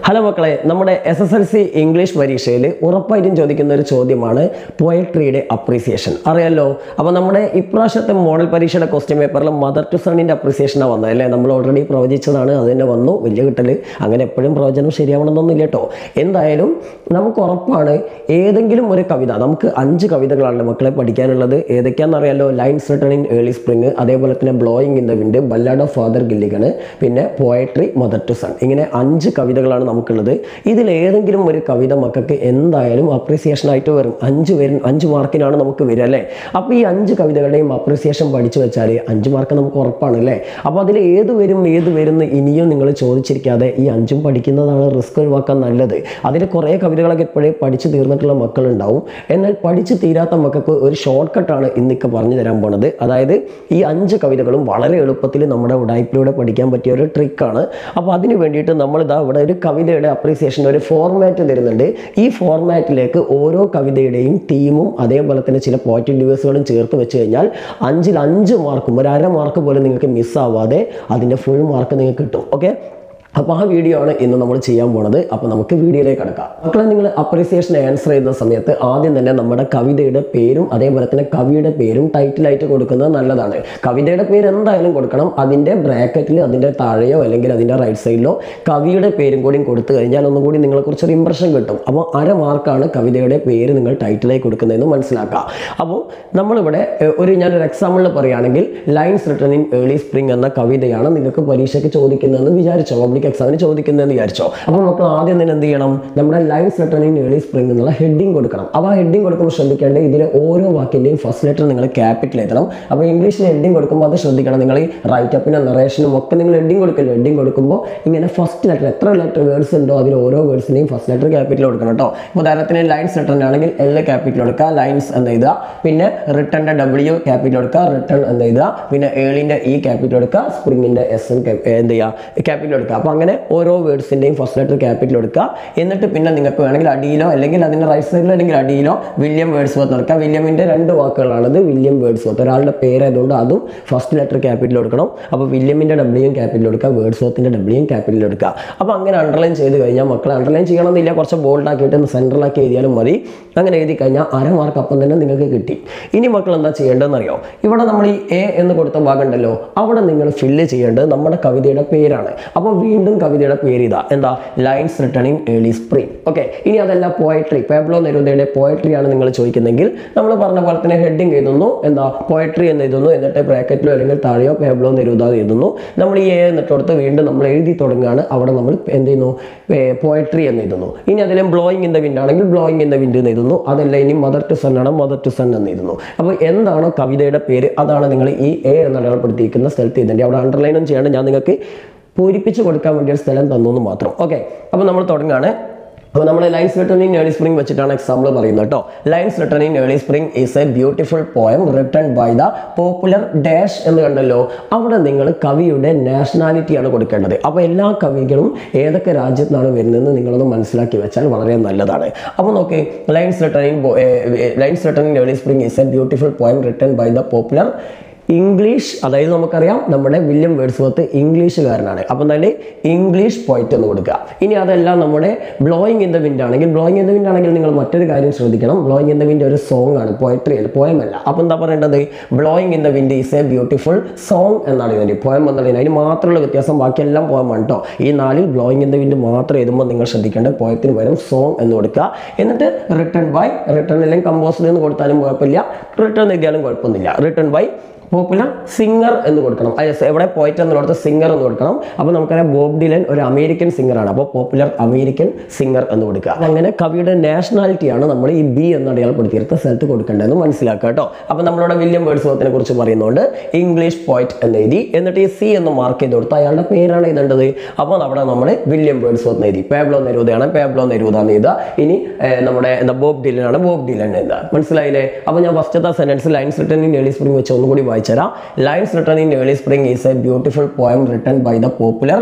Hello മക്കളെ നമ്മുടെ S S L C English പരീക്ഷയിൽ ഉറപ്പായിട്ടും ചോദിക്കുന്ന ഒരു ചോദ്യമാണ് പോയട്രിയുടെ അപ്രീസിയേഷൻ അറിയാലോ അപ്പോൾ നമ്മുടെ ഇപ്രാവശ്യത്തെ മോഡൽ പരീക്ഷയുടെ ക്വസ്റ്റ്യൻ പേപ്പറിൽ മദർ ടു സണ്ണിൻ്റെ അപ്രീസിയേഷനാണ് വന്നത് അല്ലേ നമ്മൾ ഓൾറെഡി പ്രവചിച്ചതാണ് അത് തന്നെ വന്നു വലിയ കിട്ടൽ അങ്ങനെ എപ്പോഴും പ്രവചനം ശരിയാവണമെന്നൊന്നുമില്ല കേട്ടോ എന്തായാലും നമുക്ക് ഉറപ്പാണ് ഏതെങ്കിലും ഒരു കവിത നമുക്ക് അഞ്ച് കവിതകളാണ് മക്കളെ പഠിക്കാനുള്ളത് ഏതൊക്കെയാണെന്ന് അറിയാലോ lines return in early spring അതേപോലെ തന്നെ blowing in the wind ballad of father Gilligan പിന്നെ പോയട്രി മദർ ടു സൺ ഇങ്ങനെ അഞ്ച് കവിതകളാണ് നമുക്കുള്ളത് ഇതിൽ ഏതെങ്കിലും ഒരു കവിത മക്കൾക്ക് എന്തായാലും അപ്രീസിയേഷൻ ആയിട്ട് വരും അഞ്ച് വരും അഞ്ച് മാർക്കിനാണ് നമുക്ക് വരിക അല്ലേ അപ്പോൾ ഈ അഞ്ച് കവിതകളുടെയും അപ്രീസിയേഷൻ പഠിച്ചു വെച്ചാൽ അഞ്ച് മാർക്ക് നമുക്ക് ഉറപ്പാണ് അല്ലേ അപ്പോൾ അതിൽ ഏത് വരും ഏത് വരും എന്ന് ഇനിയും നിങ്ങൾ ചോദിച്ചിരിക്കാതെ ഈ അഞ്ചും പഠിക്കുന്നതാണ് റിസ്ക് ഒഴിവാക്കാൻ നല്ലത് അതിൽ കുറേ കവിതകളൊക്കെ ഇപ്പോഴേ പഠിച്ചു തീർന്നിട്ടുള്ള മക്കളുണ്ടാവും എന്നാൽ പഠിച്ചു തീരാത്ത മക്കൾക്ക് ഒരു ഷോർട്ട് കട്ടാണ് ഇന്നിക്ക് പറഞ്ഞു തരാൻ പോണത് അതായത് ഈ അഞ്ച് കവിതകളും വളരെ എളുപ്പത്തിൽ നമ്മുടെ ഉടായ്പിലൂടെ പഠിക്കാൻ പറ്റിയ ഒരു ട്രിക്കാണ് അപ്പോൾ അതിന് വേണ്ടിയിട്ട് നമ്മൾ ഇതാ ഇവിടെ ഒരു കവിതയുടെ അപ്രീസിയേഷൻ ഒരു ഫോർമാറ്റ് തരുന്നുണ്ട് ഈ ഫോർമാറ്റിലേക്ക് ഓരോ കവിതയുടെയും തീമും അതേപോലെ തന്നെ ചില പോയിന്റ് ഡിവേഴ്സുകളും ചേർത്ത് വെച്ച് കഴിഞ്ഞാൽ അഞ്ചിൽ അഞ്ച് മാർക്കും ഒരു അര മാർക്ക് പോലും നിങ്ങൾക്ക് മിസ്സാവാതെ അതിൻ്റെ ഫുൾ മാർക്ക് നിങ്ങൾക്ക് കിട്ടും ഓക്കെ അപ്പോൾ ആ വീഡിയോ ആണ് ഇന്ന് നമ്മൾ ചെയ്യാൻ പോണത് അപ്പോൾ നമുക്ക് വീഡിയോയിലേക്ക് കിടക്കാം മക്കളെ നിങ്ങൾ അപ്രീസിയേഷൻ ആൻസർ ചെയ്യുന്ന സമയത്ത് ആദ്യം തന്നെ നമ്മുടെ കവിതയുടെ പേരും അതേപോലെ തന്നെ കവിയുടെ പേരും ടൈറ്റിലായിട്ട് കൊടുക്കുന്നത് നല്ലതാണ് കവിതയുടെ പേര് എന്തായാലും കൊടുക്കണം അതിൻ്റെ ബ്രാക്കറ്റിൽ അതിൻ്റെ താഴെയോ അല്ലെങ്കിൽ അതിൻ്റെ റൈറ്റ് സൈഡിലോ കവിയുടെ പേരും കൂടി കൊടുത്തു കഴിഞ്ഞാൽ ഒന്നും കൂടി നിങ്ങളെക്കുറിച്ചൊരു ഇമ്പ്രഷൻ കിട്ടും അപ്പോൾ അര മാർക്കാണ് കവിതയുടെ പേര് നിങ്ങൾ ടൈറ്റിലായി കൊടുക്കുന്നതെന്ന് മനസ്സിലാക്കുക അപ്പോൾ നമ്മളിവിടെ ഏഹ്, ഒരു ഞാനൊരു എക്സാമ്പിളിൽ പറയുകയാണെങ്കിൽ lines return in early spring എന്ന കവിതയാണ് നിങ്ങൾക്ക് പരീക്ഷയ്ക്ക് ചോദിക്കുന്നതെന്ന് വിചാരിച്ചോ പബ്ലിക് എക്സാമിന് ചോദിക്കുന്നതെന്ന് വിചാരിച്ചോ അപ്പോൾ മക്കൾ ആദ്യം തന്നെ എന്ത് ചെയ്യണം നമ്മുടെ lines return in early spring എന്നുള്ള ഹെഡിങ് കൊടുക്കണം അപ്പോൾ ആ ഹെഡിങ് കൊടുക്കുമ്പോൾ ശ്രദ്ധിക്കേണ്ടത് ഇതിലെ ഓരോ വാക്കിൻ്റെയും ഫസ്റ്റ് ലെറ്റർ നിങ്ങൾ ക്യാപിറ്റൽ എഴുതണം അപ്പോൾ ഇംഗ്ലീഷിൽ ഹെഡിങ് കൊടുക്കുമ്പോൾ അത് ശ്രദ്ധിക്കണം നിങ്ങൾ ഈ റൈറ്റ് അപ്പിനും നറേഷനും ഒക്കെ നിങ്ങൾ ഹെഡിങ് കൊടുക്കല്ലോ ഹെഡിങ് കൊടുക്കുമ്പോൾ ഇങ്ങനെ ഫസ്റ്റ് ലെറ്റർ എത്ര ലെറ്റർ വേർഡ്സ് ഉണ്ടോ അതിൽ ഓരോ വേർഡ്സിനെയും ഫസ്റ്റ് ലെറ്റർ ക്യാപിറ്റൽ കൊടുക്കണം കേട്ടോ ഇപ്പോൾ ഉദാഹരണത്തിന് ലൈൻസ് റിട്ടേൺ ആണെങ്കിൽ എൽ ക്യാപിറ്റൽ കൊടുക്കുക ലൈൻസ് എന്ന് എഴുതുക പിന്നെ റിട്ടേണിൻ്റെ ഡബ്ല്യു ക്യാപിറ്റൽ കൊടുക്കുക റിട്ടേൺ എന്ന് എഴുതുക പിന്നെ ഏളിൻ്റെ ഇ ക്യാപിറ്റൽ കൊടുക്കുക സ്പ്രിങ്ങിൻ്റെ എസ് എൻ എന്ത് ചെയ്യുക ക്യാപിറ്റൽ കൊടുക്കുക അപ്പോൾ അങ്ങനെ ഓരോ വേർഡ്സിൻ്റെയും ഫസ്റ്റ് ലെറ്റർ ക്യാപിറ്റൽ കൊടുക്കുക എന്നിട്ട് പിന്നെ നിങ്ങൾക്ക് വേണമെങ്കിൽ അടിയിലോ അല്ലെങ്കിൽ അതിൻ്റെ റൈറ്റ് സൈഡിലോ അല്ലെങ്കിൽ അടിയിലോ വില്യം വേർഡ്സ് വർത്ത് കൊടുക്കുക വില്യമിൻ്റെ രണ്ട് വാക്കുകളാണത് വില്യം വേർഡ്സ് വർത്ത് ഒരാളുടെ പേരായതുകൊണ്ട് അതും ഫസ്റ്റ് ലെറ്റർ ക്യാപിറ്റൽ കൊടുക്കണം അപ്പോൾ വില്യമിൻ്റെ ഡബ്ല്യൂയും ക്യാപിറ്റൽ കൊടുക്കുക വേർഡ്സ് വർത്തിൻ്റെ ഡബ്ല്യൂയും ക്യാപിറ്റൽ കൊടുക്കുക അപ്പോൾ അങ്ങനെ അണ്ടർലൈൻ ചെയ്ത് കഴിഞ്ഞാൽ മക്കൾ അണ്ടർലൈൻ ചെയ്യണമെന്നില്ല കുറച്ച് ബോൾഡ് ആക്കിയിട്ട് സെൻട്രലാക്കി എഴുതിയാലും മതി അങ്ങനെ എഴുതി കഴിഞ്ഞാൽ അര മാർക്ക് അപ്പം തന്നെ നിങ്ങൾക്ക് കിട്ടി ഇനി മക്കൾ എന്താ ചെയ്യേണ്ടതെന്ന് അറിയോ ഇവിടെ നമ്മൾ ഈ എ എന്ന് കൊടുത്ത ഭാഗം ഉണ്ടല്ലോ അവിടെ നിങ്ങൾ ഫില്ല് ചെയ്യേണ്ടത് നമ്മുടെ കവിതയുടെ പേരാണ് അപ്പോൾ വീണ്ടും കവിതയുടെ പേര് ഇതാ എന്താ lines returning early spring okay ഇനി അതല്ല പോയട്രി പേബ്ലോ നെരൂദയുടെ പോയട്രി ആണ് നിങ്ങൾ ചോദിക്കുന്നെങ്കിൽ നമ്മൾ പറഞ്ഞ പോലെ തന്നെ ഹെഡിങ് എഴുതുന്നു എന്താ പോയട്രി എന്ന് എഴുതുന്നു എന്നിട്ട് ബ്രാക്കറ്റിലോ അല്ലെങ്കിൽ താഴെയോ പേബ്ലോ നെരൂദ എന്ന് എഴുതുന്നു നമ്മൾ ഈ എ എന്നിട്ടടുത്ത് വീണ്ടും നമ്മൾ എഴുതി തുടങ്ങുകയാണ് അവിടെ നമ്മൾ എന്ത് ചെയ്യുന്നു പോയട്രി എന്ന് എഴുതുന്നു ഇനി അതിലും ബ്ലോയിങ് ഇൻ ദ വിൻഡ് ആണെങ്കിൽ ബ്ലോയിങ് ഇൻ ദ വിൻഡ് എന്ന് എഴുതുന്നു അതല്ല ഇനി മദർ ടു സൺ ആണ് മദർ ടു സൺ എന്ന് എഴുതുന്നു അപ്പോൾ എന്താണോ കവിതയുടെ പേര് അതാണ് നിങ്ങൾ ഈ എ എന്ന് അടയാളപ്പെടുത്തിയിരിക്കുന്ന സ്ഥലത്ത് എഴുതേണ്ടത് അവിടെ അണ്ടർലൈനും ചെയ്യാണ്ട് ഞാൻ നിങ്ങൾക്ക് പൂരിപ്പിച്ച് കൊടുക്കാൻ വേണ്ടി ഒരു സ്ഥലം തന്നു എന്ന് മാത്രം ഓക്കെ അപ്പോൾ നമ്മൾ തുടങ്ങുകയാണ് അപ്പോൾ നമ്മൾ lines return in early spring വെച്ചിട്ടാണ് എക്സാമ്പിൾ പറയുന്നത് കേട്ടോ lines return in early spring is a beautiful poem return by the popular dash എന്ന് കണ്ടല്ലോ അവിടെ നിങ്ങൾ കവിയുടെ നാഷണാലിറ്റിയാണ് കൊടുക്കേണ്ടത് അപ്പോൾ എല്ലാ കവികളും ഏതൊക്കെ രാജ്യത്തു നിന്നാണ് വരുന്നതെന്ന് നിങ്ങളൊന്ന് മനസ്സിലാക്കി വെച്ചാൽ വളരെ നല്ലതാണ് അപ്പോൾ നോക്കി lines return in lines return in early spring is a beautiful poem return by the popular English അതായത് നമുക്കറിയാം നമ്മുടെ വില്യം വേർഡ്സ്വർത്ത് ഇംഗ്ലീഷുകാരനാണ് അപ്പം തന്നെ ഇംഗ്ലീഷ് പോയിറ്റ് എന്ന് കൊടുക്കുക ഇനി അതെല്ലാം നമ്മുടെ ബ്ലോയിങ് ഇൻ ദ വിൻഡ് ആണെങ്കിൽ ബ്ലോയിങ് ഇൻ ദ വിൻഡ് ആണെങ്കിൽ നിങ്ങൾ മറ്റൊരു കാര്യം ശ്രദ്ധിക്കണം ബ്ലോയിങ് ഇൻ ദ വിൻഡ് ഒരു സോങ് ആണ് പോയട്രി അല്ല പോയം അല്ല അപ്പം എന്താ പറയേണ്ടത് blowing in the wind is a beautiful song എന്നാണ് ഇതിൻ്റെ പോയം എന്നുള്ളതിന് അതിന് മാത്രമുള്ള വ്യത്യാസം ബാക്കിയെല്ലാം പോയമാണ് കേട്ടോ ഈ നാലിൽ ബ്ലോയിങ് ഇൻ ദ വിൻഡ് മാത്രം എഴുതുമ്പോൾ നിങ്ങൾ ശ്രദ്ധിക്കേണ്ടത് പോയത്തിന് പകരം സോങ് എന്ന് കൊടുക്കുക എന്നിട്ട് റിട്ടേൺ ബൈ റിട്ടേൺ അല്ലെങ്കിൽ കമ്പോസ്ഡ് എന്ന് കൊടുത്താലും കുഴപ്പമില്ല റിട്ടേൺ എഴുതിയാലും കുഴപ്പമൊന്നുമില്ല റിട്ടേൺ ബൈ പോപ്പുലർ സിംഗർ എന്ന് കൊടുക്കണം ആ, yes, എവിടെ പോയിട്ട് എന്നുള്ളത് സിംഗർ എന്ന് കൊടുക്കണം അപ്പോൾ നമുക്കറിയാം ബോബ് ഡിലൻ ഒരു അമേരിക്കൻ സിംഗറാണ് അപ്പോൾ പോപ്പുലർ അമേരിക്കൻ സിംഗർ എന്ന് കൊടുക്കുക അപ്പോൾ അങ്ങനെ കവിയുടെ നാഷണാലിറ്റിയാണ് നമ്മൾ ഈ ബി എന്ന് അടയാളപ്പെടുത്തിയിരുത്ത സ്ഥലത്ത് കൊടുക്കേണ്ടതെന്ന് മനസ്സിലാക്കുക കേട്ടോ അപ്പോൾ നമ്മളിവിടെ വില്യം വേർഡ്സ്വർത്തിനെ കുറിച്ച് പറയുന്നുണ്ട് ഇംഗ്ലീഷ് പോയിറ്റ് എന്ന് എഴുതി എന്നിട്ട് ഈ സി എന്ന് മാർക്ക് ചെയ്ത് കൊടുത്ത് അയാളുടെ പേരാണ് എഴുതേണ്ടത് അപ്പോൾ അവിടെ നമ്മൾ വില്യം വേർഡ്സ്വർത്ത് എന്ന് എഴുതി പേബ്ലോ നെരൂദയാണ് പേബ്ലോ നെരൂദ എന്ന് എഴുതുക ഇനി ഏർ, നമ്മുടെ എന്താ ബോബ് ഡിലൻ ആണ് ബോബ് ഡിലൻ എഴുതുക മനസ്സിലായില്ലേ അപ്പോൾ ഞാൻ ഫസ്റ്റത്തെ sentence lines return in early spring വെച്ച് ഒന്നുകൂടി വായിച്ചുതരാം lines return in early spring is a beautiful poem return by the popular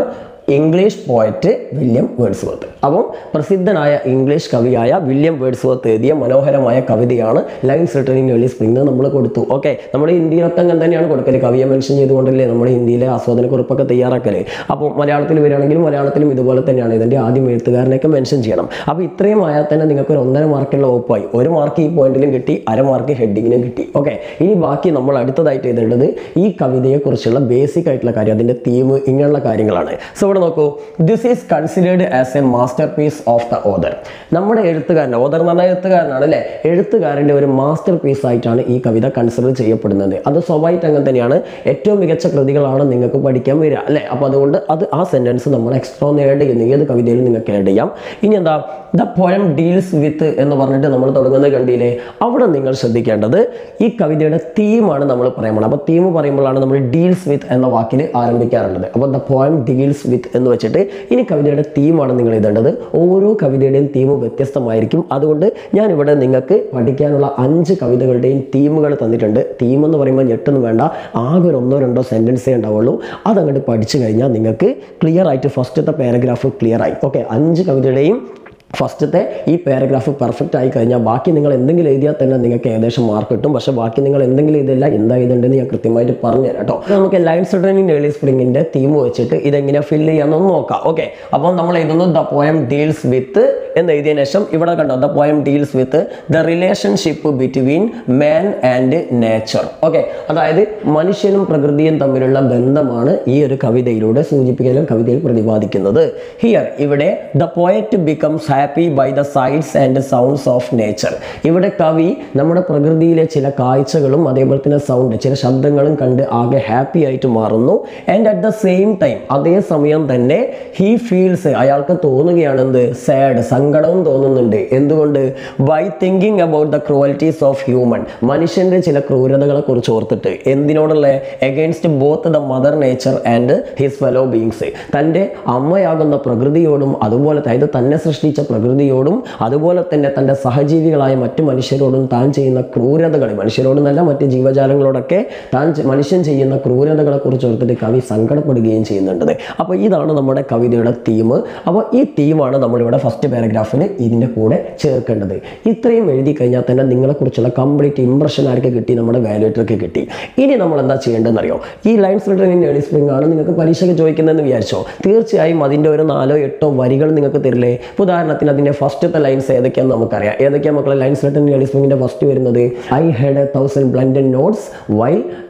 English poet William Wordsworth അപ്പം പ്രസിദ്ധനായ ഇംഗ്ലീഷ് കവിയായ വില്യം വേർഡ്സ്വർത്ത് എഴുതിയ മനോഹരമായ കവിതയാണ് ലൈൻസ് റിട്ടേൺ ഇൻ ഏർലി സ്പ്രിംഗ് നമ്മൾ കൊടുത്തു ഓക്കെ നമ്മുടെ ഇന്ത്യയിലൊക്കെ അങ്ങനെ തന്നെയാണ് കൊടുക്കല് കവിയെ മെൻഷൻ ചെയ്തുകൊണ്ടല്ലേ നമ്മുടെ ഇന്ത്യയിലെ ആസ്വാദന കുറിപ്പൊക്കെ തയ്യാറാക്കല് അപ്പോൾ മലയാളത്തിൽ വരികയാണെങ്കിലും മലയാളത്തിലും ഇതുപോലെ തന്നെയാണ് ഇതിൻ്റെ ആദ്യം എഴുത്തുകാരനെയൊക്കെ മെൻഷൻ ചെയ്യണം അപ്പോൾ ഇത്രയും ആയാൽ തന്നെ നിങ്ങൾക്ക് ഒരു ഒന്നര മാർക്കുള്ള ഒപ്പായി ഒരു മാർക്ക് ഈ പോയിന്റിലും കിട്ടി അര മാർക്ക് ഹെഡിങ്ങിനും കിട്ടി ഓക്കെ ഇനി ബാക്കി നമ്മൾ അടുത്തതായിട്ട് എഴുതേണ്ടത് ഈ കവിതയെക്കുറിച്ചുള്ള ബേസിക് ആയിട്ടുള്ള കാര്യം അതിൻ്റെ തീം ഇങ്ങനെയുള്ള കാര്യങ്ങളാണ് സോ ഇവിടെ നോക്കൂ this is considered as a masterpiece of the author നമ്മുടെ എഴുത്തുകാരൻ ഓദർ എന്ന് പറഞ്ഞാൽ എഴുത്തുകാരനാണ് അല്ലേ എഴുത്തുകാരൻ്റെ ഒരു മാസ്റ്റർ പീസ് ആയിട്ടാണ് ഈ കവിത കൺസിഡർ ചെയ്യപ്പെടുന്നത് അത് സ്വാഭാവികമായിട്ട് അങ്ങനെ തന്നെയാണ് ഏറ്റവും മികച്ച കൃതികളാണ് നിങ്ങൾക്ക് പഠിക്കാൻ വരിക അല്ലേ അപ്പോൾ അതുകൊണ്ട് അത് ആ സെൻറ്റൻസ് നമ്മൾ എക്സ്ട്രാ ഒന്ന് ആഡ് ചെയ്യുന്നു ഏത് കവിതയിലും നിങ്ങൾക്ക് ആഡ് ചെയ്യാം ഇനി എന്താ ദ പോയം ഡീൽസ് വിത്ത് എന്ന് പറഞ്ഞിട്ട് നമ്മൾ തുടങ്ങുന്നത് കണ്ടില്ലേ അവിടെ നിങ്ങൾ ശ്രദ്ധിക്കേണ്ടത് ഈ കവിതയുടെ തീമാണ് നമ്മൾ പറയാൻ അപ്പോൾ തീം പറയുമ്പോഴാണ് നമ്മൾ ഡീൽസ് വിത്ത് എന്ന വാക്കിൽ ആരംഭിക്കാറുള്ളത് അപ്പോൾ ദ പോയം ഡീൽസ് വിത്ത് എന്ന് വെച്ചിട്ട് ഇനി കവിതയുടെ തീമാണ് നിങ്ങൾ എഴുതേണ്ടത് ഓരോ കവിതയുടെയും തീം വ്യത്യസ്തമായിരിക്കും അതുകൊണ്ട് ഞാൻ ഇവിടെ നിങ്ങൾക്ക് പഠിക്കാനുള്ള അഞ്ച് കവിതകളുടെയും തീമുകൾ തന്നിട്ടുണ്ട് തീം എന്ന് പറയുമ്പോൾ ഞെട്ടൊന്നും വേണ്ട ആകെ ഒരു ഒന്നോ രണ്ടോ സെൻറ്റൻസേ ഉണ്ടാവുള്ളൂ അതങ്ങോട്ട് പഠിച്ചു കഴിഞ്ഞാൽ നിങ്ങൾക്ക് ക്ലിയർ ആയിട്ട് ഫസ്റ്റത്തെ പാരഗ്രാഫ് ക്ലിയർ ആയി ഓക്കെ അഞ്ച് കവിതയുടെയും ഫസ്റ്റത്തെ ഈ പാരഗ്രാഫ് പെർഫെക്റ്റ് ആയി കഴിഞ്ഞാൽ ബാക്കി നിങ്ങൾ എന്തെങ്കിലും എഴുതിയാൽ തന്നെ നിങ്ങൾക്ക് ഏകദേശം മാർക്ക് കിട്ടും പക്ഷേ ബാക്കി നിങ്ങൾ എന്തെങ്കിലും എഴുതില്ല എന്താ എഴുതേണ്ടതെന്ന് ഞാൻ കൃത്യമായിട്ട് പറഞ്ഞു തരാം കേട്ടോ നമുക്ക് ലൈൻസ് റിട്ടേൺ ഇൻ ഏർലി സ്പ്രിങ്ങിൻ്റെ തീം വെച്ചിട്ട് ഇതെങ്ങനെ ഫില്ല് ചെയ്യാമെന്നൊന്ന് നോക്കാം ഓക്കെ അപ്പോൾ നമ്മൾ എഴുതുന്നു ദ പോയം ഡീൽസ് വിത്ത് എന്ന് എഴുതിയതിനു ശേഷം ഇവിടെ കണ്ടോ the poem deals with the relationship between man and nature okay അതായത് മനുഷ്യനും പ്രകൃതിയും തമ്മിലുള്ള ബന്ധമാണ് ഈ ഒരു കവിതയിലൂടെ സൂചിപ്പിക്കുന്ന കവിതയിൽ പ്രതിപാദിക്കുന്നത് ഹിയർ ഇവിടെ the poet becomes happy by the sights and sounds of nature ഇവിടെ കവി നമ്മുടെ പ്രകൃതിയിലെ ചില കാഴ്ചകളും അതേപോലെ തന്നെ സൗണ്ട് ചില ശബ്ദങ്ങളും കണ്ട് ആകെ ഹാപ്പി ആയിട്ട് മാറുന്നു and at the same time അതേ സമയം തന്നെ ഹീ ഫീൽസ് അയാൾക്ക് തോന്നുകയാണ് എന്ത് സാഡ് സങ്കടവും തോന്നുന്നുണ്ട് എന്തുകൊണ്ട് by thinking about the cruelties of human മനുഷ്യന്റെ ചില ക്രൂരതകളെ കുറിച്ച് ഓർത്തിട്ട് എന്തിനോടുള്ള against both the mother nature and his fellow beings തൻ്റെ അമ്മയാകുന്ന പ്രകൃതിയോടും അതുപോലെ അതായത് തന്നെ സൃഷ്ടിച്ച പ്രകൃതിയോടും അതുപോലെ തന്നെ തൻ്റെ സഹജീവികളായ മറ്റു മനുഷ്യരോടും താൻ ചെയ്യുന്ന ക്രൂരതകൾ മനുഷ്യരോടുന്നല്ല മറ്റ് ജീവജാലങ്ങളോടൊക്കെ താൻ ചെ- മനുഷ്യൻ ചെയ്യുന്ന ക്രൂരതകളെ കുറിച്ച് ഓർത്തിട്ട് കവി സങ്കടപ്പെടുകയും ചെയ്യുന്നുണ്ട് അപ്പോൾ ഇതാണ് നമ്മുടെ കവിതയുടെ തീം അപ്പോൾ ഈ തീമാണ് നമ്മളിവിടെ ഫസ്റ്റ് പാരഗ്രാഫിൽ ഇതിൻ്റെ കൂടെ ചേർക്കേണ്ടത് ഇത്രയും എഴുതി കഴിഞ്ഞാൽ തന്നെ നിങ്ങളെക്കുറിച്ചുള്ള കംപ്ലീറ്റ് ഇംപ്രഷൻ ആർക്ക് കിട്ടി നമ്മുടെ വാലുവേറ്റർക്ക് കിട്ടി ഇനി നമ്മൾ എന്താ ചെയ്യേണ്ടതെന്ന് അറിയോ ഈ lines return in early spring ആണ് നിങ്ങൾക്ക് പരീക്ഷയ്ക്ക് ചോദിക്കുന്നതെന്ന് വിചാരിച്ചോ തീർച്ചയായും അതിൻ്റെ ഒരു നാലോ എട്ടോ വരികൾ നിങ്ങൾക്ക് തരില്ലേ ഇപ്പൊ ഉദാഹരണത്തിന് അതിൻ്റെ ഫസ്റ്റത്തെ ലൈൻസ് ഏതൊക്കെയാണെന്ന് നമുക്കറിയാം ഏതൊക്കെയാണ് മക്കളെ ലൈൻസ് റിട്ടേൺ ഇൻ ഏർലി സ്പ്രിംഗിൻ്റെ ഫസ്റ്റ് വരുന്നത് I had a thousand blended notes while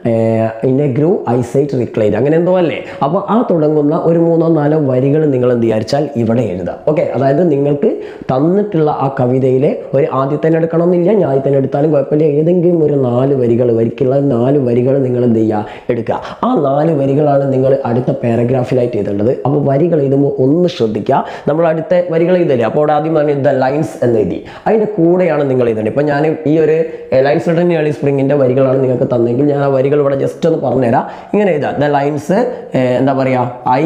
in a grove I sat recline അങ്ങനെ എന്തോ അല്ലേ അപ്പോൾ ആ തുടങ്ങുന്ന ഒരു മൂന്നോ നാലോ വരികൾ നിങ്ങൾ എന്ത് വിചാരിച്ചാൽ ഇവിടെ എഴുതാം ഓക്കെ അതായത് നിങ്ങൾക്ക് തന്നിട്ടുള്ള ആ കവിതയിലെ ഒരു ആദ്യത്തെ തന്നെ എടുക്കണമെന്നില്ല ഞാൻ തന്നെ എടുത്താലും കുഴപ്പമില്ല ഏതെങ്കിലും ഒരു നാല് വരികൾ വരിക്കുള്ള നാല് വരികൾ നിങ്ങൾ എന്ത് ചെയ്യുക എടുക്കുക ആ നാല് വരികളാണ് നിങ്ങൾ അടുത്ത പാരഗ്രാഫിലായിട്ട് എഴുതേണ്ടത് അപ്പോൾ വരികൾ എഴുതുമ്പോൾ ഒന്ന് ശ്രദ്ധിക്കുക നമ്മൾ അടുത്ത വരികൾ എഴുതല്ലേ അപ്പോൾ അവിടെ ആദ്യം പറഞ്ഞു ദ ലൈൻസ് എന്ന് എഴുതി അതിൻ്റെ കൂടെയാണ് നിങ്ങൾ എഴുതേണ്ടത് ഇപ്പം ഞാൻ ഈ ഒരു ലൈൻസ് റിട്ടേൺ ഏർലി സ്പ്രിങ്ങിൻ്റെ വരികളാണ് നിങ്ങൾക്ക് തന്നെങ്കിൽ ഞാൻ ആ വരികൾ ഇവിടെ ജസ്റ്റ് ഒന്ന് പറഞ്ഞുതരാം ഇങ്ങനെ എഴുതാം ദ ലൈൻസ് എന്താ പറയുക I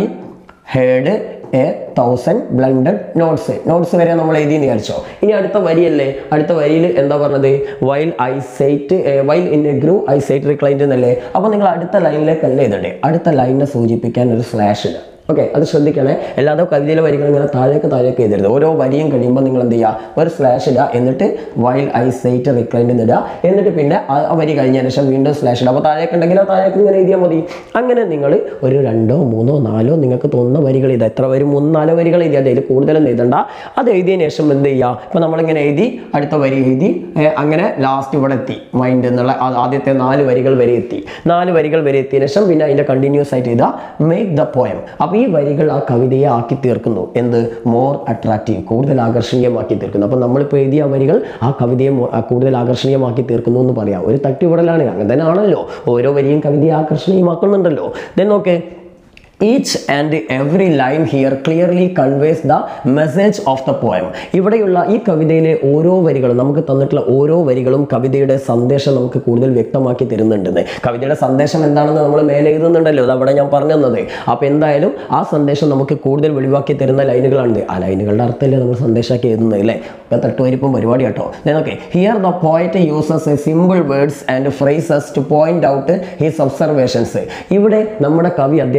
heard a thousand blended notes notes വരെ നമ്മൾ എഴുതി എന്ന് വിചാരിച്ചോ ഇനി അടുത്ത വരിയല്ലേ അടുത്ത വരിയിൽ എന്താ പറഞ്ഞത് while I sat while in a grove I sat reclined എന്നല്ലേ അപ്പോൾ നിങ്ങൾ അടുത്ത ലൈനിലേക്കല്ലേ എഴുതണ്ടേ അടുത്ത ലൈനിനെ സൂചിപ്പിക്കാൻ ഒരു സ്ലാഷ് ഇടുക ഓക്കെ അത് ശ്രദ്ധിക്കണേ അല്ലാതെ കവിതയിലെ വരികൾ ഇങ്ങനെ താഴേക്ക് താഴേക്ക് എഴുതരുത് ഓരോ വരിയും കഴിയുമ്പോൾ നിങ്ങൾ എന്ത് ചെയ്യുക ഒരു സ്ലാഷ് ഇടുക എന്നിട്ട് വൈൽ ഐ സൈറ്റ് റിക്ലൈൻഡ് ഇടുക എന്നിട്ട് പിന്നെ ആ ആ വരി കഴിഞ്ഞതിന് ശേഷം വീണ്ടും സ്ലാഷ് ഇടുക അപ്പോൾ താഴേക്ക് ഉണ്ടെങ്കിൽ ആ താഴേക്ക് ഇങ്ങനെ എഴുതിയാൽ മതി അങ്ങനെ നിങ്ങൾ ഒരു രണ്ടോ മൂന്നോ നാലോ നിങ്ങൾക്ക് തോന്നുന്ന വരികൾ എഴുതുക എത്ര വരും മൂന്ന് നാലോ വരികൾ എഴുതി അതിൽ കൂടുതലൊന്നും എഴുതണ്ട അത് എഴുതിയതിന് ശേഷം എന്ത് ചെയ്യുക ഇപ്പോൾ നമ്മളിങ്ങനെ എഴുതി അടുത്ത വരി എഴുതി ഏ, അങ്ങനെ ലാസ്റ്റ് ഇവിടെ എത്തി മൈൻഡ് എന്നുള്ള ആ- ആദ്യത്തെ നാല് വരികൾ വരെ എത്തി നാല് വരികൾ വരെ എത്തിയതിനു ശേഷം പിന്നെ അതിൻ്റെ കണ്ടിന്യൂസ് ആയിട്ട് ചെയ്താൽ മേക്ക് ദ പോയം അപ്പോൾ ഈ വരികൾ ആ കവിതയെ ആക്കി തീർക്കുന്നു എന്ത് മോർ അട്രാക്റ്റീവ് കൂടുതൽ ആകർഷണീയമാക്കി തീർക്കുന്നു അപ്പോൾ നമ്മളിപ്പോൾ എഴുതിയ ആ വരികൾ ആ കവിതയെ മോ- ആ കൂടുതൽ ആകർഷണീയമാക്കി തീർക്കുന്നു എന്ന് പറയാം ഒരു തട്ടിവിടലാണ് അങ്ങനെ തന്നെ ആണല്ലോ ഓരോ വരിയും കവിതയെ ആകർഷണീയമാക്കുന്നുണ്ടല്ലോ ദെൻ നോക്ക് each and every line here clearly conveys the message of the poem ഇവിടെയുള്ള ഈ കവിതയിലെ ഓരോ വരികളും നമുക്ക് തന്നിട്ടുള്ള ഓരോ വരികളും കവിതയുടെ സന്ദേശം നമുക്ക് കൂടുതൽ വ്യക്തമാക്കി തരുന്നുണ്ടെന്ന് കവിതയുടെ സന്ദേശം എന്താണെന്ന് നമ്മൾ മേലെ എഴുതുന്നുണ്ടല്ലോ അത് അവിടെ ഞാൻ പറഞ്ഞു തന്നത് അപ്പോൾ എന്തായാലും ആ സന്ദേശം നമുക്ക് കൂടുതൽ വെളിവാക്കി തരുന്ന ലൈനുകളാണ് ആ ലൈനുകളുടെ അർത്ഥമല്ലേ നമ്മൾ സന്ദേശമാക്കി എഴുതുന്നത് അല്ലേ ഇപ്പം തട്ടുവരിപ്പം പരിപാടി കേട്ടോ okay here the poet uses a simple words and phrases to point out his observations ഇവിടെ നമ്മുടെ കവി അദ്ദേഹത്തിൻ്റെ